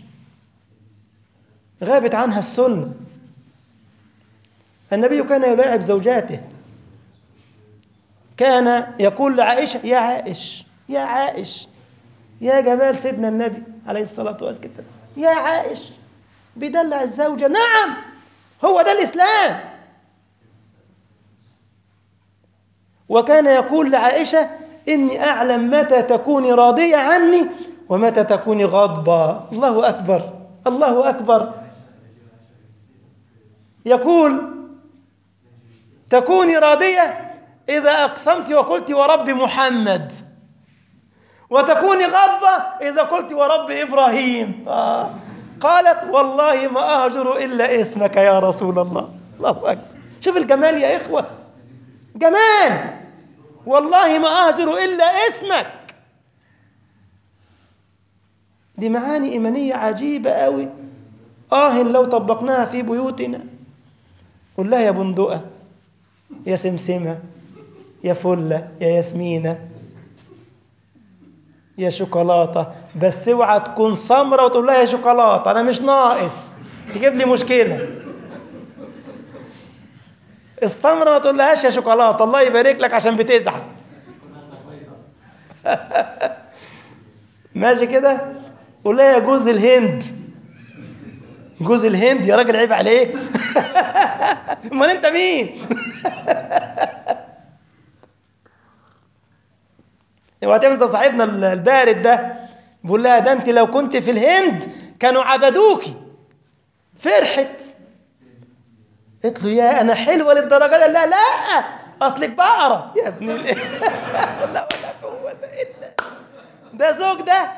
غابت عنها السنة النبي كان يلاعب زوجاته كان يقول لعائشة يا عائش يا عائش يا جمال سيدنا النبي عليه الصلاة والسلام يا عائش بيدلع الزوجة نعم هو ده الإسلام وكان يقول لعائشة إني أعلم متى تكوني راضية عني ومتى تكوني غاضبة الله أكبر الله أكبر يقول تكوني راضية إذا أقسمت وقلت ورب محمد وتكوني غاضبة إذا قلت ورب إبراهيم آه. قالت والله ما أهجر إلا اسمك يا رسول الله الله أكبر شوف الجمال يا إخوة جمال والله ما أهجر إلا اسمك دي معاني إيمانية عجيبة قوي آه لو طبقناها في بيوتنا قل لها يا بندقة يا سمسمة يا فلة يا ياسمينة يا شوكولاتة بس اوعى تكون سمرة وتقول لها يا شوكولاتة أنا مش ناقص تجيب لي مشكلة السمرة ما تقول لهاش يا شوكولاتة الله يبارك لك عشان بتزعل ماشي كده قول لها يا جوز الهند جوز الهند يا راجل عيب عليك امال انت مين اوعى تعمل زي صاحبنا البارد ده بيقول لها ده انت لو كنت في الهند كانوا عبدوكي فرحت قلت له يا انا حلوه للدرجه دي لا لا اصلك بقره يا ابن ال لا ولا قوه الا ده زوج ده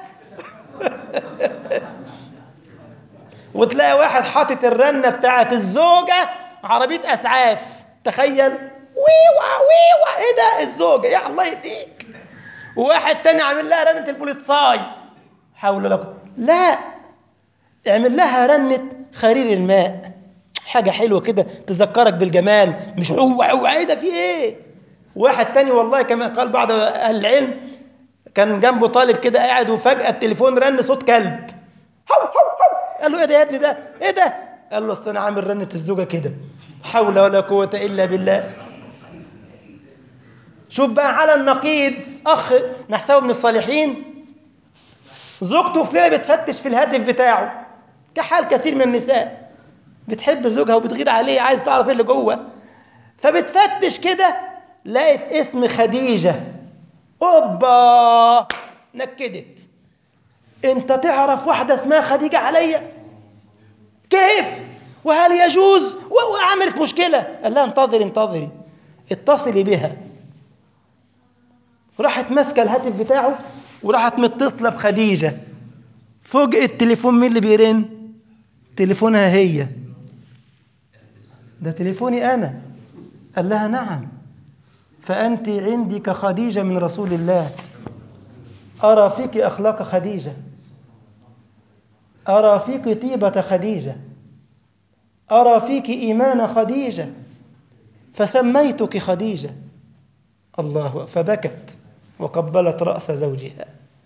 وتلاقي واحد حاطط الرنه بتاعت الزوجه عربيه اسعاف تخيل ويوا ويوا ايه ده الزوجه يا الله يهديك وواحد تاني عامل لها رنه البوليتصاي حول لكم لا اعمل لها رنه خرير الماء حاجه حلوه كده تذكرك بالجمال مش هو هو ايه ده في ايه واحد تاني والله كما قال بعض اهل العلم كان جنبه طالب كده قاعد وفجاه التليفون رن صوت كلب هو هو هو قال له ايه ده يا ابني ده ايه ده قال له اصل انا عامل رنه الزوجه كده حول ولا قوه الا بالله شوف بقى على النقيض اخ نحسبه من الصالحين زوجته في ليله بتفتش في الهاتف بتاعه كحال كثير من النساء بتحب زوجها وبتغير عليه عايز تعرف ايه اللي جوه فبتفتش كده لقت اسم خديجه اوبا نكدت انت تعرف واحده اسمها خديجه عليا كيف وهل يجوز وعملت مشكله قال لها انتظري انتظري اتصلي بها راحت ماسكه الهاتف بتاعه وراحت متصله بخديجه فوجئ التليفون مين اللي بيرن تليفونها هي ده تليفوني انا قال لها نعم فانت عندي كخديجه من رسول الله ارى فيك اخلاق خديجه ارى فيك طيبه خديجه ارى فيك ايمان خديجه فسميتك خديجه الله فبكت وقبلت راس زوجها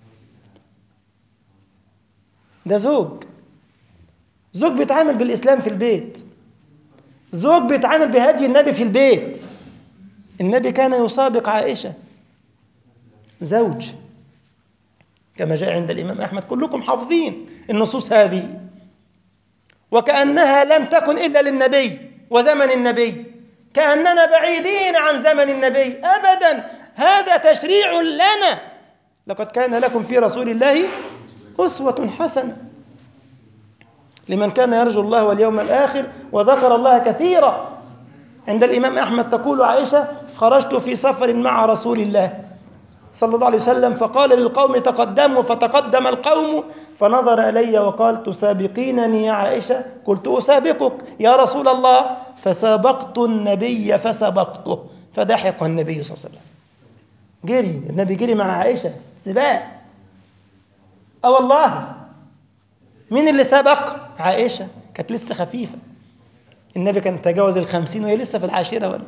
ده زوج زوج بيتعامل بالإسلام في البيت زوج بيتعامل بهدي النبي في البيت النبي كان يسابق عائشة زوج كما جاء عند الإمام أحمد كلكم حافظين النصوص هذه وكأنها لم تكن إلا للنبي وزمن النبي كأننا بعيدين عن زمن النبي أبدا هذا تشريع لنا لقد كان لكم في رسول الله أسوة حسنة لمن كان يرجو الله واليوم الآخر وذكر الله كثيرا عند الإمام أحمد تقول عائشة خرجت في سفر مع رسول الله صلى الله عليه وسلم فقال للقوم تقدموا فتقدم القوم فنظر إلي وقال تسابقينني يا عائشة قلت أسابقك يا رسول الله فسابقت النبي فسبقته فضحك النبي صلى الله عليه وسلم جري النبي جري مع عائشة سباق اه والله مين اللي سبق عائشة كانت لسه خفيفة النبي كان تجاوز الخمسين وهي لسه في العاشرة ولا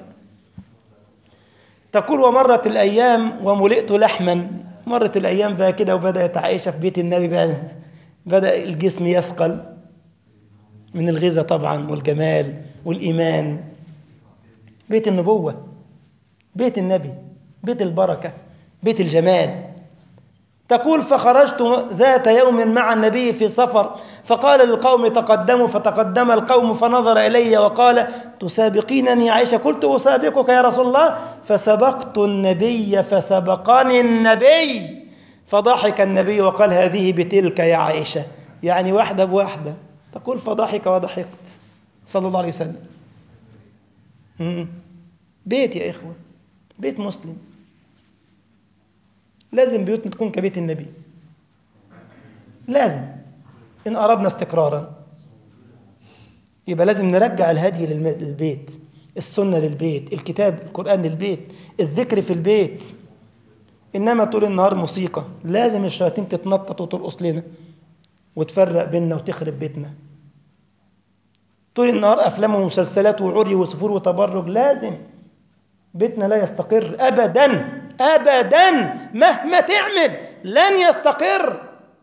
تقول ومرت الأيام وملئت لحما مرت الأيام بقى كده وبدأت عائشة في بيت النبي بقى بدأ الجسم يثقل من الغذاء طبعا والجمال والإيمان بيت النبوة بيت النبي بيت البركة بيت الجمال تقول فخرجت ذات يوم مع النبي في سفر فقال للقوم تقدموا فتقدم القوم فنظر إلي وقال تسابقينني عائشة قلت أسابقك يا رسول الله فسبقت النبي فسبقني النبي فضحك النبي وقال هذه بتلك يا عائشة يعني واحدة بواحدة تقول فضحك وضحكت صلى الله عليه وسلم بيت يا إخوة بيت مسلم لازم بيوتنا تكون كبيت النبي لازم إن أردنا استقرارا يبقى لازم نرجع الهدي للبيت السنة للبيت الكتاب القرآن للبيت الذكر في البيت إنما طول النهار موسيقى لازم الشياطين تتنطط وترقص لنا وتفرق بيننا وتخرب بيتنا طول النهار أفلام ومسلسلات وعري وسفور وتبرج لازم بيتنا لا يستقر أبدا أبدا مهما تعمل لن يستقر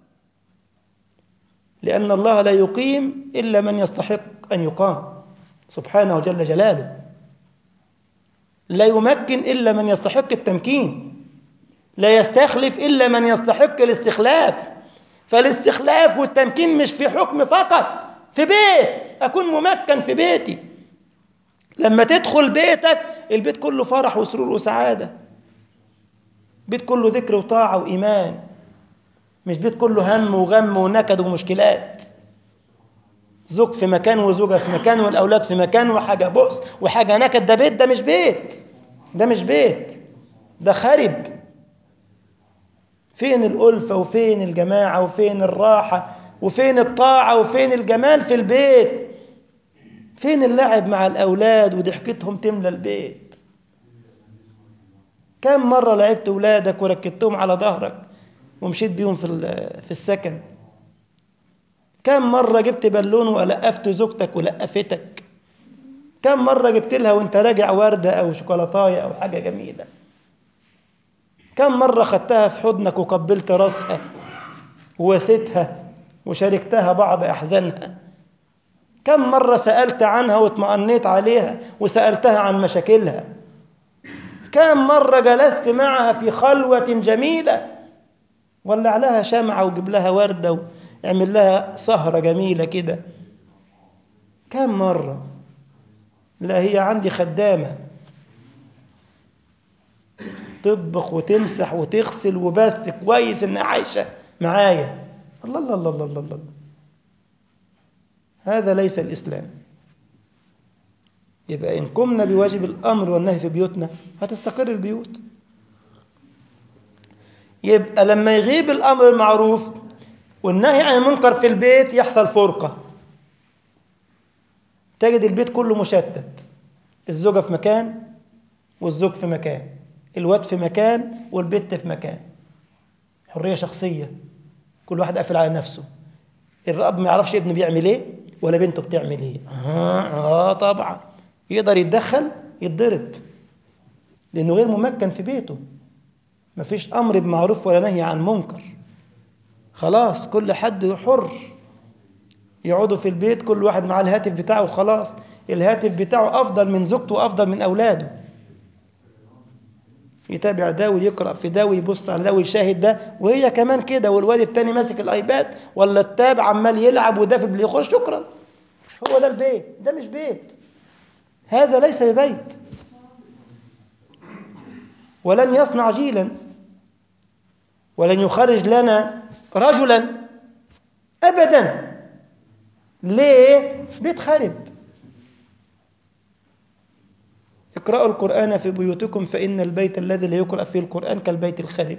لأن الله لا يقيم إلا من يستحق أن يقام سبحانه جل جلاله لا يمكن إلا من يستحق التمكين لا يستخلف إلا من يستحق الاستخلاف فالاستخلاف والتمكين مش في حكم فقط في بيت أكون ممكن في بيتي لما تدخل بيتك البيت كله فرح وسرور وسعادة بيت كله ذكر وطاعة وإيمان مش بيت كله هم وغم ونكد ومشكلات زوج في مكان وزوجة في مكان والأولاد في مكان وحاجة بؤس وحاجة نكد ده بيت ده مش بيت ده مش بيت ده خرب فين الألفة وفين الجماعة وفين الراحة وفين الطاعة وفين الجمال في البيت فين اللعب مع الأولاد وضحكتهم تملى البيت كم مرة لعبت أولادك وركبتهم على ظهرك ومشيت بيهم في في السكن كم مرة جبت بالون ولقفت زوجتك ولقفتك كم مرة جبت لها وانت راجع وردة أو شوكولاتاية أو حاجة جميلة كم مرة خدتها في حضنك وقبلت راسها وواسيتها وشاركتها بعض أحزانها كم مرة سألت عنها واطمأنيت عليها وسألتها عن مشاكلها كم مرة جلست معها في خلوة جميلة ولع لها شمعة وجيب لها وردة واعمل لها سهرة جميلة كده كم مرة لا هي عندي خدامة تطبخ وتمسح وتغسل وبس كويس انها عايشة معايا الله الله الله الله الله, الله. هذا ليس الإسلام يبقى إن قمنا بواجب الأمر والنهي في بيوتنا هتستقر البيوت يبقى لما يغيب الأمر المعروف والنهي عن المنكر في البيت يحصل فرقة تجد البيت كله مشتت الزوجة في مكان والزوج في مكان الواد في مكان والبت في مكان حرية شخصية كل واحد قافل على نفسه الرب ما يعرفش ابنه بيعمل ايه ولا بنته بتعمل ايه آه, اه طبعا يقدر يتدخل يتضرب لانه غير ممكن في بيته مفيش امر بمعروف ولا نهي عن منكر خلاص كل حد حر يقعدوا في البيت كل واحد مع الهاتف بتاعه وخلاص الهاتف بتاعه افضل من زوجته وافضل من اولاده يتابع ده ويقرا في ده ويبص على ده ويشاهد ده وهي كمان كده والواد التاني ماسك الايباد ولا التاب عمال يلعب وده في اللي يخش شكرا هو ده البيت ده مش بيت هذا ليس ببيت ولن يصنع جيلا ولن يخرج لنا رجلا ابدا ليه بيت خرب اقرأوا القرآن في بيوتكم فإن البيت الذي لا يقرأ فيه القرآن كالبيت الخرب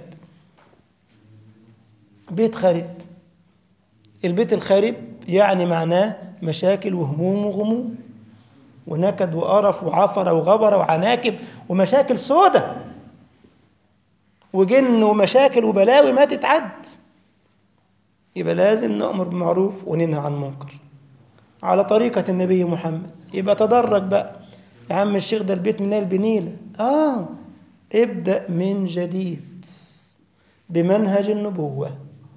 بيت خرب البيت الخرب يعني معناه مشاكل وهموم وغموم ونكد وقرف وعفرة وغبرة وعناكب ومشاكل سودة وجن ومشاكل وبلاوي ما تتعد يبقى لازم نأمر بالمعروف وننهى عن المنكر على طريقة النبي محمد يبقى تدرج بقى يا عم الشيخ ده البيت من البنيلة آه ابدأ من جديد بمنهج النبوة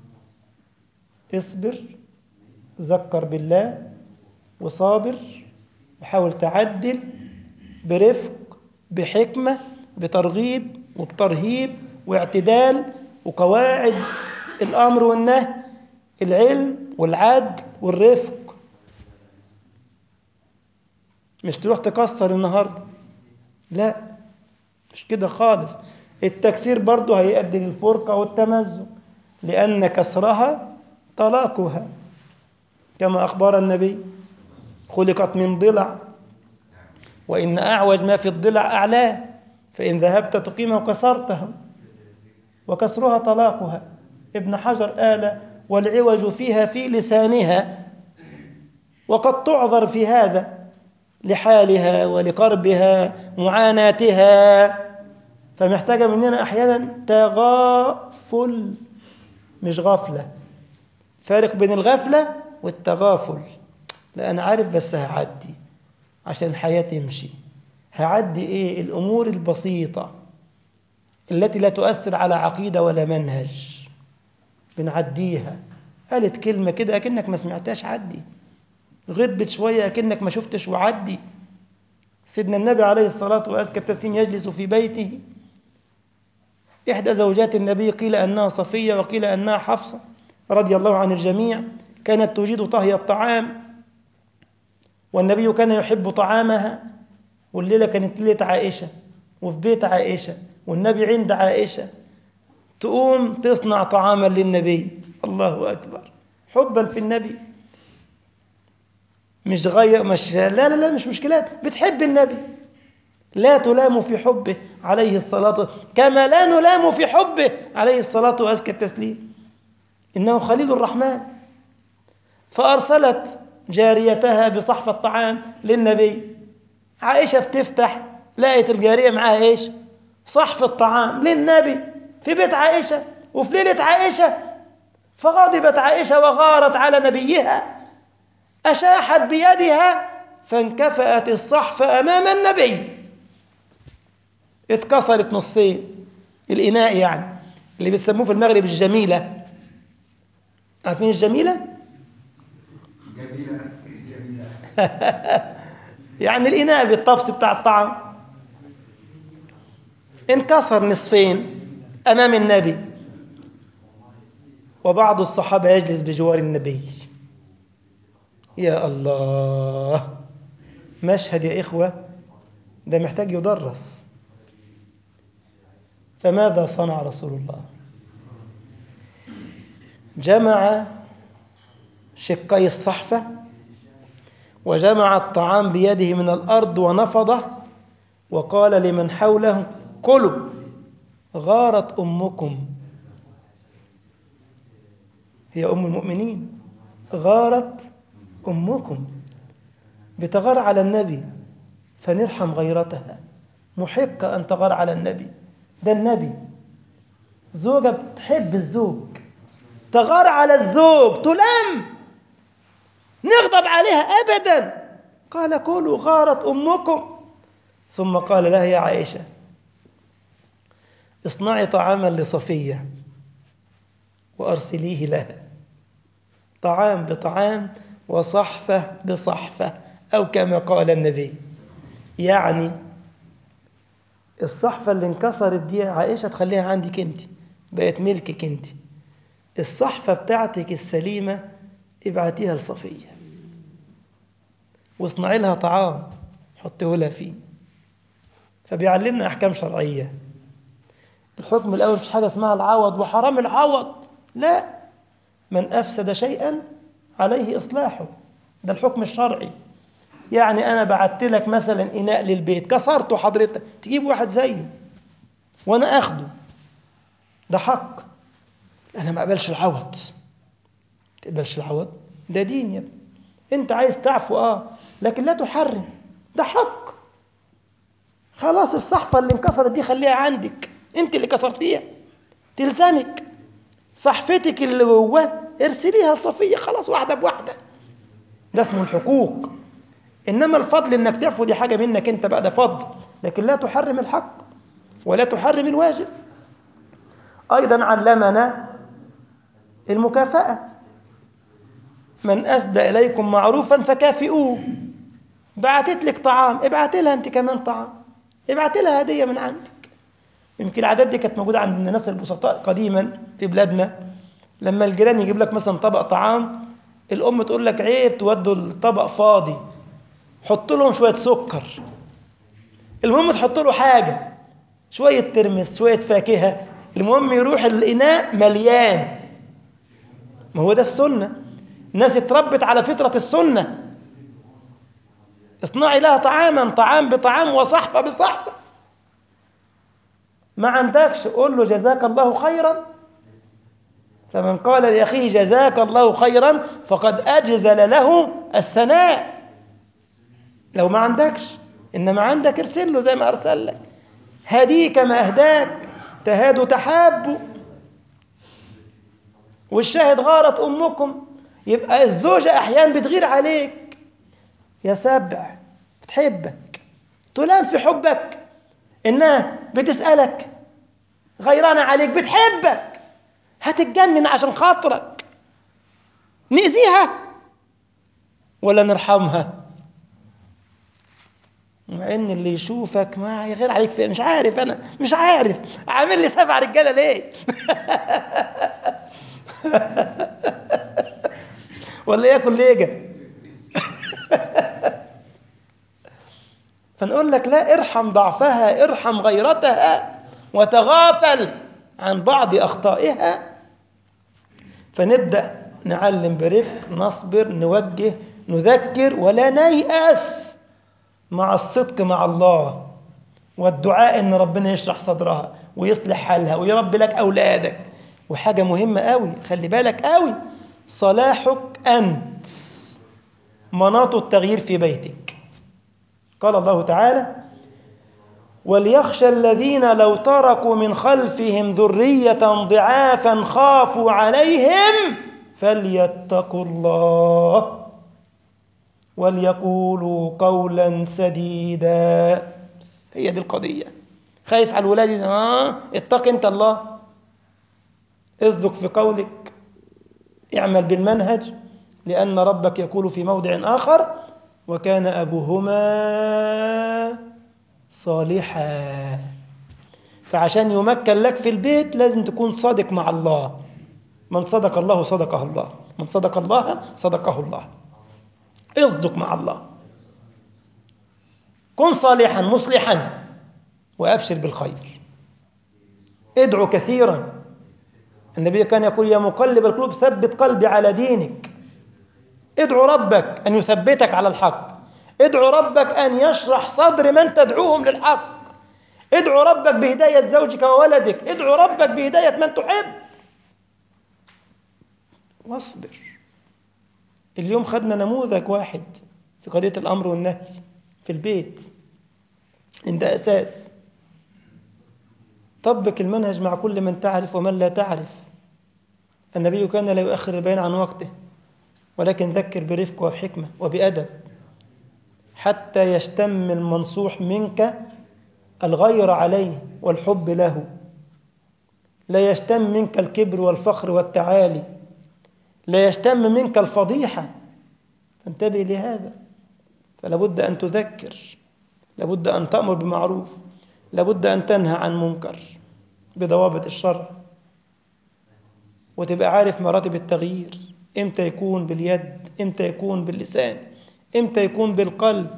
اصبر ذكر بالله وصابر وحاول تعدل برفق بحكمة بترغيب وبترهيب واعتدال وقواعد الأمر والنهي العلم والعدل والرفق مش تروح تكسر النهارده لا مش كده خالص التكسير برضه هيؤدي للفرقة والتمزق لأن كسرها طلاقها كما أخبر النبي خلقت من ضلع وإن أعوج ما في الضلع أعلاه فإن ذهبت تقيمه كسرته وكسرها طلاقها ابن حجر قال والعوج فيها في لسانها وقد تعذر في هذا لحالها ولقربها معاناتها فمحتاجة مننا أحيانا تغافل مش غفلة فارق بين الغفلة والتغافل لا أنا عارف بس هعدي عشان الحياة تمشي هعدي إيه الأمور البسيطة التي لا تؤثر على عقيدة ولا منهج بنعديها قالت كلمة كده أكنك ما سمعتهاش عدي غبت شوية أكنك ما شفتش وعدي سيدنا النبي عليه الصلاة وأزكى التسليم يجلس في بيته إحدى زوجات النبي قيل أنها صفية وقيل أنها حفصة رضي الله عن الجميع كانت تجيد طهي الطعام والنبي كان يحب طعامها والليلة كانت ليلة عائشة وفي بيت عائشة والنبي عند عائشة تقوم تصنع طعاما للنبي الله أكبر حبا في النبي مش غير مش لا لا لا مش مشكلات بتحب النبي لا تلام في حبه عليه الصلاة كما لا نلام في حبه عليه الصلاة وأزكى التسليم إنه خليل الرحمن فأرسلت جاريتها بصحف الطعام للنبي عائشة بتفتح لقيت الجارية معاها إيش صحف الطعام للنبي في بيت عائشة وفي ليلة عائشة فغضبت عائشة وغارت على نبيها أشاحت بيدها فانكفأت الصحف أمام النبي اتكسرت نصين الإناء يعني اللي بيسموه في المغرب الجميلة عارفين الجميلة؟ جميلة جميلة يعني الإناء بالطبس بتاع الطعام انكسر نصفين أمام النبي وبعض الصحابة يجلس بجوار النبي يا الله مشهد يا إخوة ده محتاج يدرس فماذا صنع رسول الله جمع شقي الصحفة وجمع الطعام بيده من الأرض ونفضه وقال لمن حوله كلوا غارت أمكم هي أم المؤمنين غارت أمكم بتغار على النبي فنرحم غيرتها محق أن تغار على النبي ده النبي زوجة بتحب الزوج تغار على الزوج تلام نغضب عليها أبدا قال كلوا غارت أمكم ثم قال لها يا عائشة اصنعي طعاما لصفية وأرسليه لها طعام بطعام وصحفة بصحفة أو كما قال النبي يعني الصحفة اللي انكسرت دي عائشة تخليها عندك انت بقت ملكك انت الصحفة بتاعتك السليمة ابعتيها لصفية واصنعي لها طعام حطيه لها فيه فبيعلمنا أحكام شرعية الحكم الأول مش حاجة اسمها العوض وحرام العوض لا من أفسد شيئا عليه إصلاحه ده الحكم الشرعي يعني أنا بعت لك مثلا إناء للبيت كسرته حضرتك تجيب واحد زيه وأنا أخده ده حق أنا ما أقبلش العوض تقبلش العوض ده دين يا ابني أنت عايز تعفو آه لكن لا تحرم ده حق خلاص الصحفة اللي انكسرت دي خليها عندك أنت اللي كسرتيها تلزمك صحفتك اللي جواه ارسليها لصفية خلاص واحدة بواحدة ده اسمه الحقوق إنما الفضل إنك تعفو دي حاجة منك أنت بقى ده فضل لكن لا تحرم الحق ولا تحرم الواجب أيضا علمنا المكافأة من أسدى إليكم معروفا فكافئوه بعتت لك طعام ابعت لها أنت كمان طعام ابعت لها هدية من عندك يمكن العادات دي كانت موجودة عند الناس البسطاء قديما في بلادنا لما الجيران يجيب لك مثلا طبق طعام الأم تقول لك عيب تودوا الطبق فاضي حط لهم شوية سكر المهم تحط له حاجة شوية ترمس شوية فاكهة المهم يروح الإناء مليان ما هو ده السنة الناس اتربت على فطرة السنة اصنعي لها طعاما طعام بطعام وصحفة بصحفة ما عندكش قول له جزاك الله خيرا فمن قال لأخيه جزاك الله خيرا فقد أجزل له الثناء لو ما عندكش إنما عندك ارسل له زي ما أرسل لك هديك ما أهداك تهادوا تحابوا والشاهد غارت أمكم يبقى الزوجة أحيانا بتغير عليك يا سبع بتحبك تلام في حبك إنها بتسألك غيرانة عليك بتحبك هتتجنن عشان خاطرك نأذيها ولا نرحمها مع ان اللي يشوفك ما يغير عليك في مش عارف انا مش عارف عامل لي سبع رجاله ليه ولا ياكل ليجا فنقول لك لا ارحم ضعفها ارحم غيرتها وتغافل عن بعض اخطائها فنبدا نعلم برفق نصبر نوجه نذكر ولا نيأس مع الصدق مع الله والدعاء ان ربنا يشرح صدرها ويصلح حالها ويربي لك اولادك وحاجه مهمه قوي خلي بالك قوي صلاحك انت مناط التغيير في بيتك قال الله تعالى وليخشى الذين لو تركوا من خلفهم ذريه ضعافا خافوا عليهم فليتقوا الله وليقولوا قولا سديدا هي دي القضية خايف على الولاد اه اتق انت الله اصدق في قولك اعمل بالمنهج لأن ربك يقول في موضع آخر وكان أبوهما صالحا فعشان يمكن لك في البيت لازم تكون صادق مع الله من صدق الله صدقه الله من صدق الله صدقه الله اصدق مع الله كن صالحا مصلحا وابشر بالخير ادعو كثيرا النبي كان يقول يا مقلب القلوب ثبت قلبي على دينك ادعو ربك ان يثبتك على الحق ادعو ربك ان يشرح صدر من تدعوهم للحق ادعو ربك بهدايه زوجك وولدك ادعو ربك بهدايه من تحب واصبر اليوم خدنا نموذج واحد في قضية الأمر والنهي في البيت إن ده أساس طبق المنهج مع كل من تعرف ومن لا تعرف النبي كان لا يؤخر البيان عن وقته ولكن ذكر برفق وبحكمة وبأدب حتى يشتم المنصوح منك الغير عليه والحب له لا يشتم منك الكبر والفخر والتعالي لا يشتم منك الفضيحة فانتبه لهذا فلا بد أن تذكر لابد أن تأمر بمعروف لابد أن تنهى عن منكر بضوابط الشرع وتبقى عارف مراتب التغيير إمتى يكون باليد إمتى يكون باللسان إمتى يكون بالقلب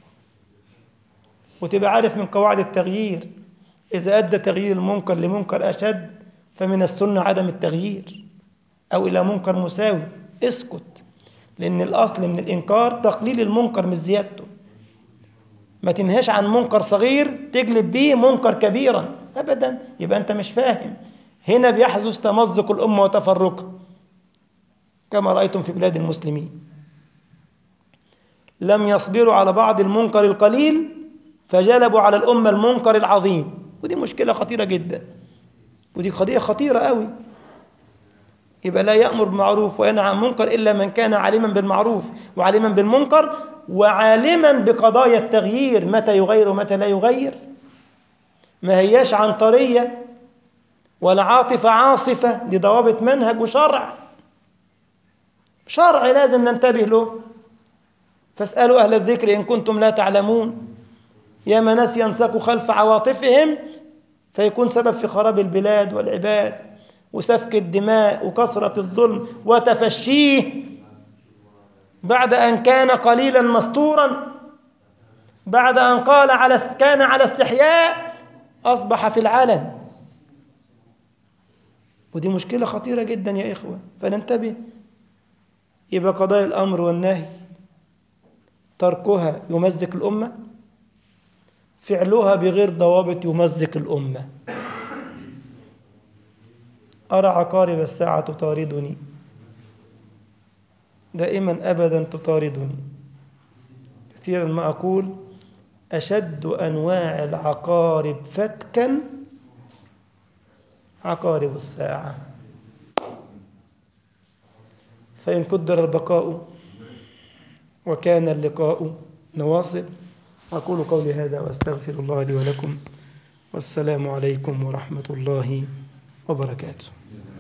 وتبقى عارف من قواعد التغيير إذا أدى تغيير المنكر لمنكر أشد فمن السنة عدم التغيير أو إلى منكر مساوي اسكت لأن الأصل من الإنكار تقليل المنكر مش زيادته ما تنهاش عن منكر صغير تجلب بيه منكر كبيرا أبدا يبقى أنت مش فاهم هنا بيحدث تمزق الأمة وتفرقها كما رأيتم في بلاد المسلمين لم يصبروا على بعض المنكر القليل فجلبوا على الأمة المنكر العظيم ودي مشكلة خطيرة جدا ودي قضية خطيرة قوي يبقى لا يأمر بالمعروف وينهى عن منكر إلا من كان عالما بالمعروف وعالما بالمنكر وعالما بقضايا التغيير متى يغير ومتى لا يغير ما هياش عنطرية ولا عاطفة عاصفة دي ضوابط منهج وشرع شرع لازم ننتبه له فاسألوا أهل الذكر إن كنتم لا تعلمون يا من ناس ينسكوا خلف عواطفهم فيكون سبب في خراب البلاد والعباد وسفك الدماء وكثرة الظلم وتفشيه بعد أن كان قليلا مستورا بعد أن قال على كان على استحياء أصبح في العلن ودي مشكلة خطيرة جدا يا إخوة فننتبه يبقى قضايا الأمر والنهي تركها يمزق الأمة فعلها بغير ضوابط يمزق الأمة أرى عقارب الساعة تطاردني دائما أبدا تطاردني كثيرا ما أقول أشد أنواع العقارب فتكا عقارب الساعة فإن قدر البقاء وكان اللقاء نواصل أقول قولي هذا وأستغفر الله لي ولكم والسلام عليكم ورحمة الله وبركاته